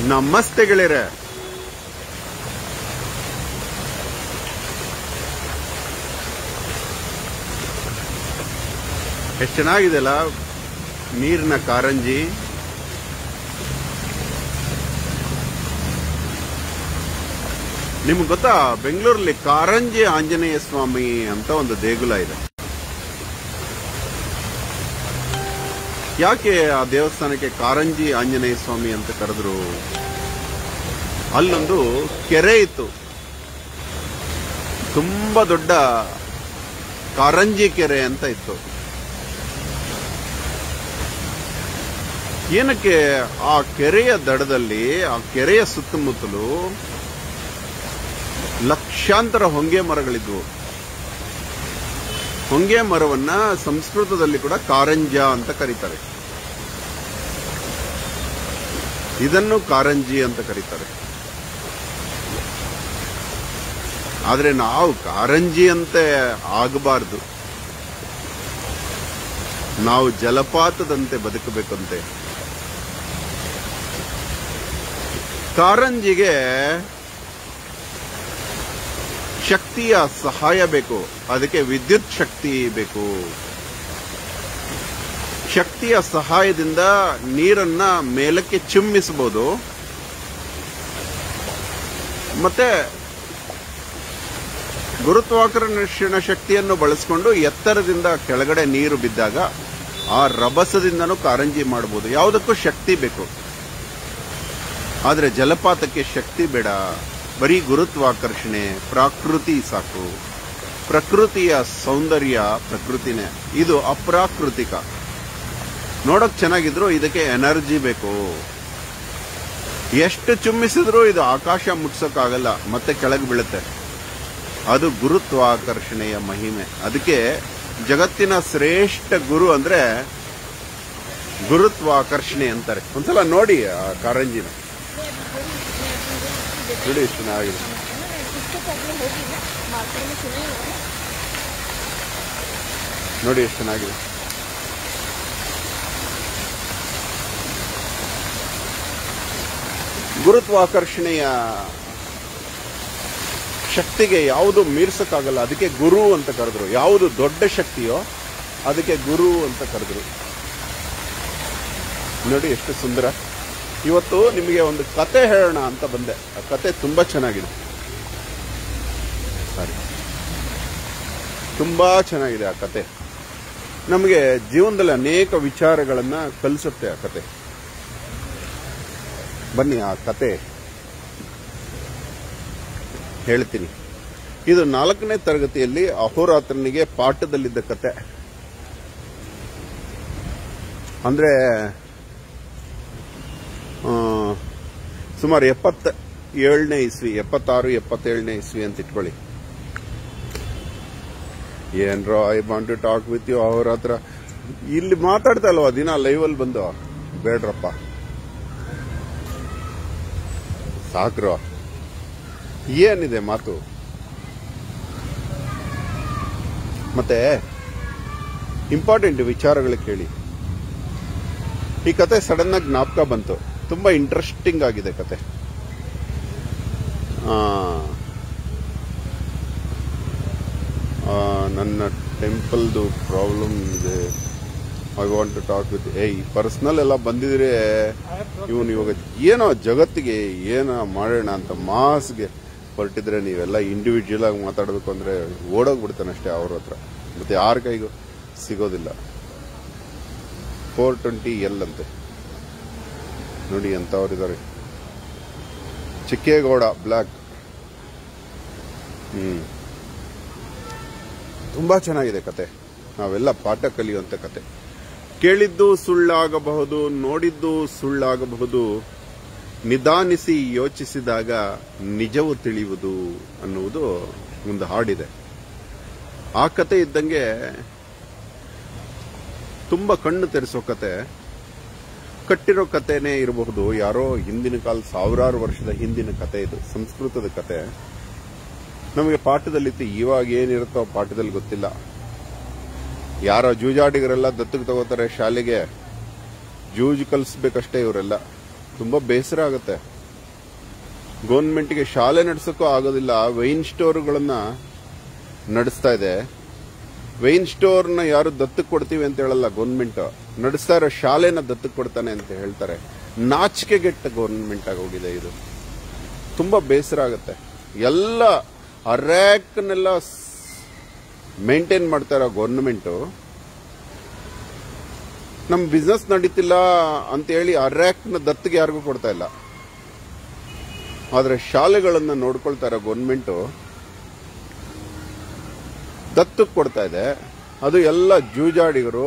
ನಮಸ್ತೆ ಗೆಳೆಯರೆ ಎಷ್ಟು ಚೆನ್ನಾಗಿದೆಯಲ್ಲ ನೀರಿನ ಕಾರಂಜಿ ನಿಮ್ಗೆ ಗೊತ್ತಾ ಬೆಂಗಳೂರಲ್ಲಿ ಕಾರಂಜಿ ಆಂಜನೇಯ ಸ್ವಾಮಿ ಅಂತ ಒಂದು ದೇಗುಲ ಇದೆ ಯಾಕೆ ಆ ದೇವಸ್ಥಾನಕ್ಕೆ ಕಾರಂಜಿ ಆಂಜನೇಯ ಸ್ವಾಮಿ ಅಂತ ಕರೆದ್ರು ಅಲ್ಲೊಂದು ಕೆರೆ ಇತ್ತು ತುಂಬಾ ದೊಡ್ಡ ಕಾರಂಜಿ ಕೆರೆ ಅಂತ ಇತ್ತು ಏನಕ್ಕೆ ಆ ಕೆರೆಯ ದಡದಲ್ಲಿ ಆ ಕೆರೆಯ ಸುತ್ತಮುತ್ತಲು ಲಕ್ಷಾಂತರ ಹೊಂಗೆ ಮರಗಳಿದ್ವು ಹೊಂಗೆ ಮರವನ್ನ ಸಂಸ್ಕೃತದಲ್ಲಿ ಕೂಡ ಕಾರಂಜ ಅಂತ ಕರೀತಾರೆ ಇದನ್ನು ಕಾರಂಜಿ ಅಂತ ಕರೀತಾರೆ ಆದ್ರೆ ನಾವು ಕಾರಂಜಿ ಅಂತೆ ಆಗಬಾರ್ದು ನಾವು ಜಲಪಾತದಂತೆ ಬದುಕಬೇಕಂತೆ ಕಾರಂಜಿಗೆ ಶಕ್ತಿಯ ಸಹಾಯ ಬೇಕು ಅದಕ್ಕೆ ವಿದ್ಯುತ್ ಶಕ್ತಿ ಬೇಕು ಶಕ್ತಿಯ ಸಹಾಯದಿಂದ ನೀರನ್ನ ಮೇಲಕ್ಕೆ ಚಿಮ್ಮಿಸಬಹುದು ಮತ್ತೆ ಗುರುತ್ವಾಕರ್ಷಣ ಶಕ್ತಿಯನ್ನು ಬಳಸಿಕೊಂಡು ಎತ್ತರದಿಂದ ಕೆಳಗಡೆ ನೀರು ಬಿದ್ದಾಗ ಆ ರಭಸದಿಂದನೂ ಕಾರಂಜಿ ಮಾಡಬಹುದು ಯಾವುದಕ್ಕೂ ಶಕ್ತಿ ಬೇಕು ಆದ್ರೆ ಜಲಪಾತಕ್ಕೆ ಶಕ್ತಿ ಬೇಡ ಬರೀ ಗುರುತ್ವಾಕರ್ಷಣೆ ಪ್ರಾಕೃತಿ ಸಾಕು ಪ್ರಕೃತಿಯ ಸೌಂದರ್ಯ ಪ್ರಕೃತಿನೇ ಇದು ಅಪ್ರಾಕೃತಿಕ ನೋಡಕ್ ಚೆನ್ನಾಗಿದ್ರು ಇದಕ್ಕೆ ಎನರ್ಜಿ ಬೇಕು ಎಷ್ಟು ಚುಮ್ಮಿಸಿದ್ರೂ ಇದು ಆಕಾಶ ಮುಟ್ಸೋಕ್ಕಾಗಲ್ಲ ಮತ್ತೆ ಕೆಳಗೆ ಬೀಳುತ್ತೆ ಅದು ಗುರುತ್ವಾಕರ್ಷಣೆಯ ಮಹಿಮೆ ಅದಕ್ಕೆ ಜಗತ್ತಿನ ಶ್ರೇಷ್ಠ ಗುರು ಅಂದ್ರೆ ಗುರುತ್ವಾಕರ್ಷಣೆ ಅಂತಾರೆ ಒಂದ್ಸಲ ನೋಡಿ ಆ ಕಾರಂಜಿನ ನೋಡಿ ಎಷ್ಟು ಚೆನ್ನಾಗಿದೆ ನೋಡಿ ಎಷ್ಟು ಚೆನ್ನಾಗಿದೆ ಗುರುತ್ವಾಕರ್ಷಣೆಯ ಶಕ್ತಿಗೆ ಯಾವುದು ಮೀರ್ಸಕ್ಕಾಗಲ್ಲ ಅದಕ್ಕೆ ಗುರು ಅಂತ ಕರೆದ್ರು ಯಾವುದು ದೊಡ್ಡ ಶಕ್ತಿಯೋ ಅದಕ್ಕೆ ಗುರು ಅಂತ ಕರೆದ್ರು ನೋಡಿ ಎಷ್ಟು ಸುಂದರ ಇವತ್ತು ನಿಮಗೆ ಒಂದು ಕತೆ ಹೇಳೋಣ ಅಂತ ಬಂದೆ ಆ ಕತೆ ತುಂಬಾ ಚೆನ್ನಾಗಿದೆ ಸಾರಿ ತುಂಬಾ ಚೆನ್ನಾಗಿದೆ ಆ ಕತೆ ನಮಗೆ ಜೀವನದಲ್ಲಿ ಅನೇಕ ವಿಚಾರಗಳನ್ನ ಕಲಿಸುತ್ತೆ ಆ ಕತೆ ಬನ್ನಿ ಆ ಕತೆ ಹೇಳ್ತೀನಿ ಇದು ನಾಲ್ಕನೇ ತರಗತಿಯಲ್ಲಿ ಅಹೋರಾತ್ರನಿಗೆ ಪಾಠದಲ್ಲಿದ್ದ ಕತೆ ಅಂದ್ರೆ ಆ, ಸುಮಾರು ಎಪ್ಪತ್ತ ಏಳನೇ ಇಸ್ವಿ ಎಪ್ಪತ್ತಾರು ಎಪ್ಪತ್ತೇಳನೇ ಇಸ್ವಿ ಅಂತ ಇಟ್ಕೊಳ್ಳಿ ಏನ್ರೋ I want to talk with you ಅವ್ರ ಹತ್ರ ಇಲ್ಲಿ ಮಾತಾಡ್ತಾ ಅಲ್ವಾ ದಿನ ಲೈವ್ ಅಲ್ಲಿ ಬಂದು ಬೇಡ್ರಪ್ಪ ಸಾಕ್ರೋ ಏನಿದೆ ಮಾತು ಮತ್ತೆ ಇಂಪಾರ್ಟೆಂಟ್ ವಿಚಾರಗಳು ಕೇಳಿ ಈ ಕತೆ ಸಡನ್ ಆಗಿ ಜ್ಞಾಪಕ ಬಂತು ತುಂಬಾ ಇಂಟ್ರೆಸ್ಟಿಂಗ್ ಆಗಿದೆ ಕತೆ ಆ, ಆ, ನನ್ನ ಟೆಂಪಲ್ದು ಪ್ರಾಬ್ಲಮ್ ಇದೆ I want to talk with ಏಯ್ ಪರ್ಸನಲ್ ಎಲ್ಲ ಬಂದಿದ್ರೆ ಇವನು ಇವಾಗ ಏನೋ ಜಗತ್ತಿಗೆ ಏನೋ ಮಾಡೋಣ ಅಂತ ಮಾಸ್ಗೆ ಹೊರಟಿದ್ರೆ ನೀವೆಲ್ಲ ಇಂಡಿವಿಜುವಲ್ ಆಗಿ ಮಾತಾಡಬೇಕು ಅಂದ್ರೆ ಓಡೋಗ್ಬಿಡ್ತಾನೆ ಅಷ್ಟೇ ಅವ್ರ ಹತ್ರ ಮತ್ತೆ ಯಾರ ಕೈಗೂ ಸಿಗೋದಿಲ್ಲ ಫೋರ್ ಟ್ವೆಂಟಿ ಎಲ್ ಅಂತೆ ನೋಡಿ ಎಂತವ್ರಿದ್ದಾರೆ ಚಿಕ್ಕೇಗೌಡ ಬ್ಲ್ಯಾಕ್ ಹ್ಮ್ ತುಂಬಾ ಚೆನ್ನಾಗಿದೆ ಕತೆ ನಾವೆಲ್ಲ ಪಾಠ ಕಲಿಯುವಂತ ಕತೆ ಕೇಳಿದ್ದು ಸುಳ್ಳಾಗಬಹುದು ನೋಡಿದ್ದು ಸುಳ್ಳಾಗಬಹುದು ನಿಧಾನಿಸಿ ಯೋಚಿಸಿದಾಗ ನಿಜವು ತಿಳಿಯುವುದು ಅನ್ನುವುದು ಒಂದು ಹಾಡಿದೆ ಆ ಕತೆ ಇದ್ದಂಗೆ ತುಂಬಾ ಕಣ್ಣು ತೆರೆಸೋ ಕತೆ ಕಟ್ಟಿರೋ ಕತೆನೇ ಇರಬಹುದು ಯಾರೋ ಹಿಂದಿನ ಕಾಲ ಸಾವಿರಾರು ವರ್ಷದ ಹಿಂದಿನ ಕತೆ ಇದು ಸಂಸ್ಕೃತದ ಕತೆ ನಮಗೆ ಪಾಠದಲ್ಲಿತ್ತು ಇವಾಗ ಏನಿರುತ್ತೋ ಪಾಠದಲ್ಲಿ ಗೊತ್ತಿಲ್ಲ ಯಾರೋ ಜೂಜಾಡಿಗರೆಲ್ಲ ದತ್ತಕ್ಕೆ ತಗೋತಾರೆ ಶಾಲೆಗೆ ಜೂಜ್ ಕಲಿಸ್ಬೇಕಷ್ಟೇ ಇವರೆಲ್ಲ ತುಂಬಾ ಬೇಸರ ಆಗುತ್ತೆ ಗೌರ್ಮೆಂಟ್ಗೆ ಶಾಲೆ ನಡೆಸೋಕ್ಕೂ ಆಗೋದಿಲ್ಲ ವೈನ್ ಸ್ಟೋರ್ಗಳನ್ನ ನಡೆಸ್ತಾ ಇದೆ ವೈನ್ ಸ್ಟೋರ್ನ ಯಾರು ದತ್ತಕ್ಕೆ ಕೊಡ್ತೀವಿ ಅಂತ ಹೇಳಲ್ಲ ಗೌರ್ಮೆಂಟ್ ನಡೆಸ್ತಾ ಇರೋ ಶಾಲೆನ ದತ್ತಕ್ಕೆ ಕೊಡ್ತಾನೆ ಅಂತ ಹೇಳ್ತಾರೆ ನಾಚಿಕೆಗೆಟ್ಟ ಗೌರ್ಮೆಂಟ್ ಆಗೋಗಿದೆ ಇದು ತುಂಬಾ ಬೇಸರ ಆಗುತ್ತೆ ಎಲ್ಲ ಆ ರ್ಯಾಕ್ನೆಲ್ಲ ಮೇಂಟೈನ್ ಮಾಡ್ತಾ ಇರೋ ಗೌರ್ಮೆಂಟು ನಮ್ ಬಿಸ್ನೆಸ್ ನಡೀತಿಲ್ಲ ಅಂತ ಹೇಳಿ ಆ ರ್ಯಾಕ್ನ ದತ್ತಿಗೆ ಯಾರಿಗೂ ಕೊಡ್ತಾ ಇಲ್ಲ ಆದ್ರೆ ಶಾಲೆಗಳನ್ನ ನೋಡ್ಕೊಳ್ತಾ ಇರೋ ಗೌರ್ಮೆಂಟು ದತ್ತಕ್ಕೆ ಕೊಡ್ತಾ ಇದೆ ಅದು ಎಲ್ಲ ಜೂಜಾಡಿಗರು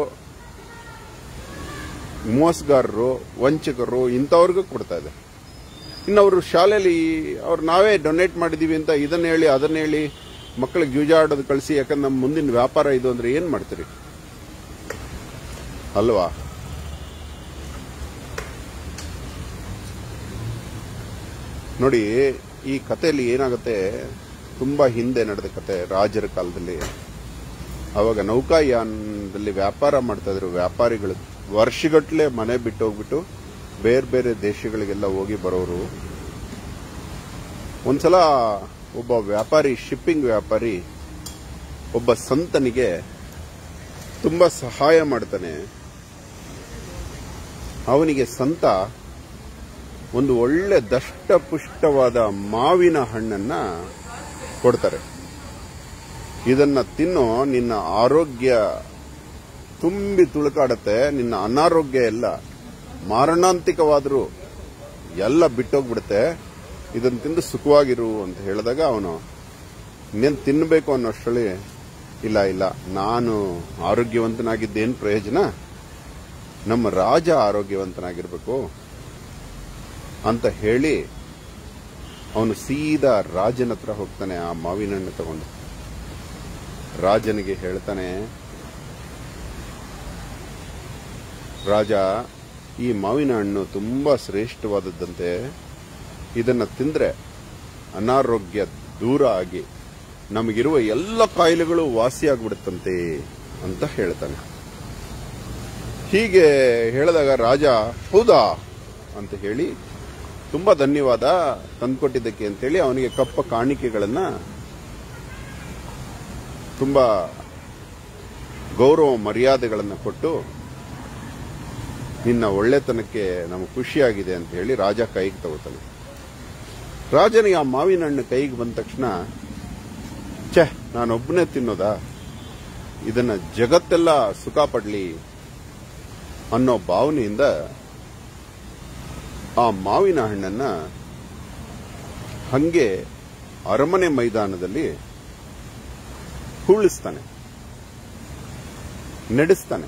ಮೋಸಗಾರರು ವಂಚಕರು ಇಂಥವ್ರಿಗೂ ಕೊಡ್ತಾ ಇದೆ ಇನ್ನು ಅವರು ಶಾಲೆಯಲ್ಲಿ ಅವ್ರು ನಾವೇ ಡೊನೇಟ್ ಮಾಡಿದೀವಿ ಅಂತ ಇದನ್ನ ಹೇಳಿ ಅದನ್ನ ಹೇಳಿ ಮಕ್ಕಳಿಗೆ ಜೂಜಾಡೋದು ಕಳಿಸಿ ಯಾಕಂದ್ರೆ ನಮ್ಮ ಮುಂದಿನ ವ್ಯಾಪಾರ ಇದು ಅಂದ್ರೆ ಏನ್ ಮಾಡ್ತೀರಿ ಅಲ್ವಾ ನೋಡಿ ಈ ಕಥೆಯಲ್ಲಿ ಏನಾಗುತ್ತೆ ತುಂಬಾ ಹಿಂದೆ ನಡೆದ ಕತೆ ರಾಜರ ಕಾಲದಲ್ಲಿ ಅವಾಗ ನೌಕಾಯಾನದಲ್ಲಿ ವ್ಯಾಪಾರ ಮಾಡ್ತಾ ಇದ್ರು ವ್ಯಾಪಾರಿಗಳು ವರ್ಷಗಟ್ಲೆ ಮನೆ ಬಿಟ್ಟು ಹೋಗ್ಬಿಟ್ಟು ಬೇರೆ ಬೇರೆ ದೇಶಗಳಿಗೆಲ್ಲ ಹೋಗಿ ಬರೋರು ಒಂದ್ಸಲ ಒಬ್ಬ ವ್ಯಾಪಾರಿ ಶಿಪ್ಪಿಂಗ್ ವ್ಯಾಪಾರಿ ಒಬ್ಬ ಸಂತನಿಗೆ ತುಂಬಾ ಸಹಾಯ ಮಾಡ್ತಾನೆ ಅವನಿಗೆ ಸಂತ ಒಂದು ಒಳ್ಳೆ ದಷ್ಟಪುಷ್ಟವಾದ ಮಾವಿನ ಹಣ್ಣನ್ನ ಕೊಡ್ತಾರೆ ಇದನ್ನ ತಿನ್ನೋ ನಿನ್ನ ಆರೋಗ್ಯ ತುಂಬಿ ತುಳುಕಾಡತ್ತೆ ನಿನ್ನ ಅನಾರೋಗ್ಯ ಎಲ್ಲ ಮಾರಣಾಂತಿಕವಾದರೂ ಎಲ್ಲ ಬಿಟ್ಟೋಗ್ಬಿಡುತ್ತೆ ಇದನ್ನ ತಿಂದು ಸುಖವಾಗಿರು ಅಂತ ಹೇಳಿದಾಗ ಅವನು ಇನ್ನೇನು ತಿನ್ನಬೇಕು ಅನ್ನೋಷ್ಟರಲ್ಲಿ ಇಲ್ಲ ಇಲ್ಲ ನಾನು ಆರೋಗ್ಯವಂತನಾಗಿದ್ದೇನು ಪ್ರಯೋಜನ ನಮ್ಮ ರಾಜ ಆರೋಗ್ಯವಂತನಾಗಿರ್ಬೇಕು ಅಂತ ಹೇಳಿ ಅವನು ಸೀದಾ ರಾಜನ ಹತ್ರ ಹೋಗ್ತಾನೆ ಆ ಮಾವಿನ ಹಣ್ಣು ತಗೊಂಡು ರಾಜನಿಗೆ ಹೇಳ್ತಾನೆ ರಾಜ ಈ ಮಾವಿನ ಹಣ್ಣು ತುಂಬಾ ಶ್ರೇಷ್ಠವಾದದ್ದಂತೆ ಇದನ್ನ ತಿಂದ್ರೆ ಅನಾರೋಗ್ಯ ದೂರ ಆಗಿ ನಮಗಿರುವ ಎಲ್ಲ ಕಾಯಿಲೆಗಳು ವಾಸಿಯಾಗ್ಬಿಡುತ್ತಂತೆ ಅಂತ ಹೇಳ್ತಾನೆ ಹೀಗೆ ಹೇಳಿದಾಗ ರಾಜ ಹೌದಾ ಅಂತ ಹೇಳಿ ತುಂಬಾ ಧನ್ಯವಾದ ತಂದ್ಕೊಟ್ಟಿದ್ದಕ್ಕೆ ಅಂತೇಳಿ ಅವನಿಗೆ ಕಪ್ಪ ಕಾಣಿಕೆಗಳನ್ನ ತುಂಬಾ ಗೌರವ ಮರ್ಯಾದೆಗಳನ್ನು ಕೊಟ್ಟು ನಿನ್ನ ಒಳ್ಳೆತನಕ್ಕೆ ನಮಗೆ ಖುಷಿಯಾಗಿದೆ ಅಂತ ಹೇಳಿ ರಾಜ ಕೈಗೆ ತಗೋತಾನೆ ರಾಜನಿಗೆ ಆ ಮಾವಿನ ಹಣ್ಣು ಕೈಗೆ ಬಂದ ತಕ್ಷಣ ಛೆ ನಾನೊಬ್ಬನೇ ತಿನ್ನೋದಾ ಇದನ್ನ ಜಗತ್ತೆಲ್ಲ ಸುಖ ಪಡ್ಲಿ ಅನ್ನೋ ಭಾವನೆಯಿಂದ ಆ ಮಾವಿನ ಹಣ್ಣನ್ನ ಹಂಗೆ ಅರಮನೆ ಮೈದಾನದಲ್ಲಿ ಹೂಳಿಸ್ತಾನೆ ನಡೆಸ್ತಾನೆ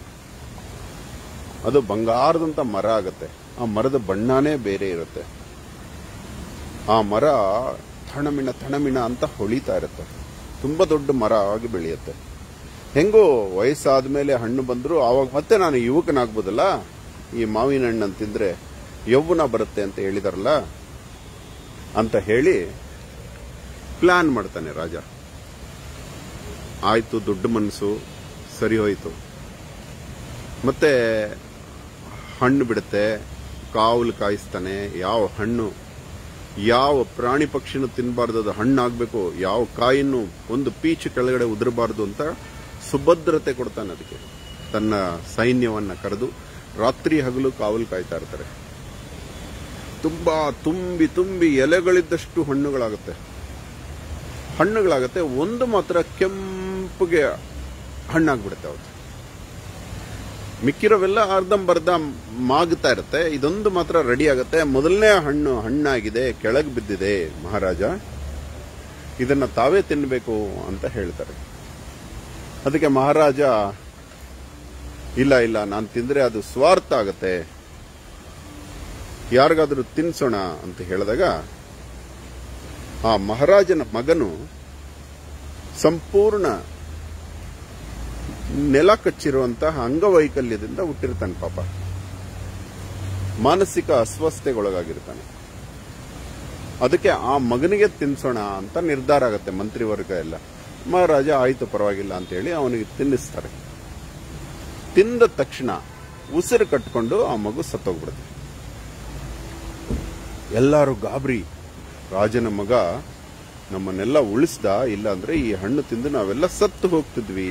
ಅದು ಬಂಗಾರದಂತ ಮರ ಆಗತ್ತೆ ಆ ಮರದ ಬಣ್ಣನೇ ಬೇರೆ ಇರುತ್ತೆ ಆ ಮರ ಥಣಮಿಣ ಥಣಮಿಣ ಅಂತ ಹೊಳಿತಾ ಇರುತ್ತೆ ತುಂಬಾ ದೊಡ್ಡ ಮರ ಆಗಿ ಬೆಳೆಯುತ್ತೆ ಹೆಂಗೋ ವಯಸ್ಸಾದ್ಮೇಲೆ ಹಣ್ಣು ಬಂದ್ರು ಆವಾಗ ಮತ್ತೆ ನಾನು ಯುವಕನಾಗ್ಬೋದಲ್ಲ ಈ ಮಾವಿನ ಹಣ್ಣನ್ನು ತಿಂದ್ರೆ ಯೌವನ ಬರುತ್ತೆ ಅಂತ ಹೇಳಿದಾರಲ್ಲ ಅಂತ ಹೇಳಿ ಪ್ಲಾನ್ ಮಾಡ್ತಾನೆ ರಾಜ ಆಯ್ತು ದೊಡ್ಡ ಮನಸ್ಸು ಸರಿ ಹೋಯ್ತು ಮತ್ತೆ ಹಣ್ಣು ಬಿಡುತ್ತೆ ಕಾವಲು ಕಾಯಿಸ್ತಾನೆ ಯಾವ ಹಣ್ಣು ಯಾವ ಪ್ರಾಣಿ ಪಕ್ಷಿನೂ ತಿನ್ನಬಾರ್ದು ಅದು ಹಣ್ಣಾಗಬೇಕು ಯಾವ ಕಾಯಿನ್ನು ಒಂದು ಪೀಚು ಕೆಳಗಡೆ ಉದುರಬಾರದು ಅಂತ ಸುಭದ್ರತೆ ಕೊಡ್ತಾನೆ ಅದಕ್ಕೆ ತನ್ನ ಸೈನ್ಯವನ್ನ ಕರೆದು ರಾತ್ರಿ ಹಗಲು ಕಾವಲು ಕಾಯ್ತಾ ಇರ್ತಾರೆ ತುಂಬಾ ತುಂಬಿ ತುಂಬಿ ಎಲೆಗಳಿದ್ದಷ್ಟು ಹಣ್ಣುಗಳಾಗುತ್ತೆ ಹಣ್ಣುಗಳಾಗುತ್ತೆ ಒಂದು ಮಾತ್ರ ಕೆಂಪುಗೆ ಹಣ್ಣಾಗ್ಬಿಡುತ್ತೆ ಅವತ್ತು ಮಿಕ್ಕಿರೋವೆಲ್ಲ ಅರ್ಧಂಬರ್ಧ ಮಾಗ್ತಾ ಇರುತ್ತೆ ಇದೊಂದು ಮಾತ್ರ ರೆಡಿ ಆಗುತ್ತೆ ಮೊದಲನೇ ಹಣ್ಣು ಹಣ್ಣಾಗಿದೆ ಕೆಳಗೆ ಬಿದ್ದಿದೆ ಮಹಾರಾಜ ಇದನ್ನ ತಾವೇ ತಿನ್ನಬೇಕು ಅಂತ ಹೇಳ್ತಾರೆ ಅದಕ್ಕೆ ಮಹಾರಾಜ ಇಲ್ಲ ಇಲ್ಲ ನಾನು ತಿಂದ್ರೆ ಅದು ಸ್ವಾರ್ಥ ಆಗತ್ತೆ ಯಾರಿಗಾದ್ರೂ ತಿನ್ಸೋಣ ಅಂತ ಹೇಳಿದಾಗ ಆ ಮಹಾರಾಜನ ಮಗನು ಸಂಪೂರ್ಣ ನೆಲ ಕಚ್ಚಿರುವಂತಹ ಅಂಗವೈಕಲ್ಯದಿಂದ ಹುಟ್ಟಿರ್ತಾನೆ ಪಾಪ ಮಾನಸಿಕ ಅಸ್ವಸ್ಥತೆಗೊಳಗಾಗಿರ್ತಾನೆ ಅದಕ್ಕೆ ಆ ಮಗನಿಗೆ ತಿನ್ಸೋಣ ಅಂತ ನಿರ್ಧಾರ ಆಗತ್ತೆ ಮಂತ್ರಿವರ್ಗ ಎಲ್ಲ ಮಹಾರಾಜ ಆಯ್ತು ಪರವಾಗಿಲ್ಲ ಅಂತ ಹೇಳಿ ಅವನಿಗೆ ತಿನ್ನಿಸ್ತಾರೆ ತಿಂದ ತಕ್ಷಣ ಉಸಿರು ಕಟ್ಕೊಂಡು ಆ ಮಗು ಸತ್ತೋಗ್ಬಿಡುತ್ತೆ ಎಲ್ಲರೂ ಗಾಬರಿ ರಾಜನ ಮಗ ನಮ್ಮನ್ನೆಲ್ಲ ಉಳಿಸ್ದ ಇಲ್ಲ ಅಂದ್ರೆ ಈ ಹಣ್ಣು ತಿಂದು ನಾವೆಲ್ಲ ಸತ್ತು ಹೋಗ್ತಿದ್ವಿ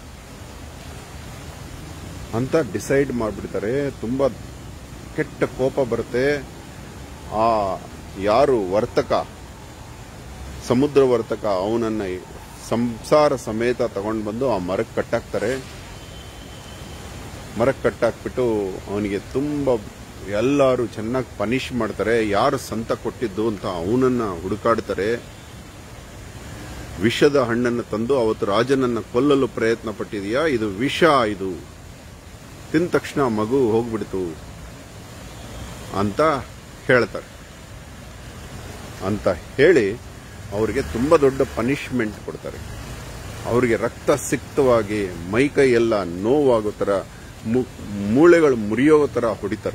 ಅಂತ ಡಿಸೈಡ್ ಮಾಡ್ಬಿಡ್ತಾರೆ ತುಂಬಾ ಕೆಟ್ಟ ಕೋಪ ಬರುತ್ತೆ ಆ ಯಾರು ವರ್ತಕ ಸಮುದ್ರ ವರ್ತಕ ಅವನನ್ನ ಸಂಸಾರ ಸಮೇತ ತಗೊಂಡು ಬಂದು ಆ ಮರಕ್ಕೆ ಕಟ್ಟಾಕ್ತಾರೆ ಮರಕ್ಕೆ ಕಟ್ಟಾಕ್ಬಿಟ್ಟು ಅವನಿಗೆ ತುಂಬಾ ಎಲ್ಲರೂ ಚೆನ್ನಾಗಿ ಪನಿಷ್ ಮಾಡ್ತಾರೆ ಯಾರು ಸಂತ ಕೊಟ್ಟಿದ್ದು ಅಂತ ಅವನನ್ನ ಹುಡುಕಾಡ್ತಾರೆ ವಿಷದ ಹಣ್ಣನ್ನು ತಂದು ಅವತ್ತು ರಾಜನನ್ನ ಕೊಲ್ಲಲು ಪ್ರಯತ್ನ ಪಟ್ಟಿದೆಯಾ ಇದು ವಿಷ ಇದು ತಿಂದ ತಕ್ಷಣ ಮಗು ಹೋಗ್ಬಿಡ್ತು ಅಂತ ಹೇಳ್ತಾರೆ ಅಂತ ಹೇಳಿ ಅವರಿಗೆ ತುಂಬಾ ದೊಡ್ಡ ಪನಿಷ್ಮೆಂಟ್ ಕೊಡ್ತಾರೆ ಅವರಿಗೆ ರಕ್ತ ಸಿಕ್ತವಾಗಿ ಮೈಕೈ ಎಲ್ಲ ನೋವಾಗೋ ತರ ಮು- ಮೂಳೆಗಳು ಮುರಿಯೋ ತರ ಹೊಡಿತಾರೆ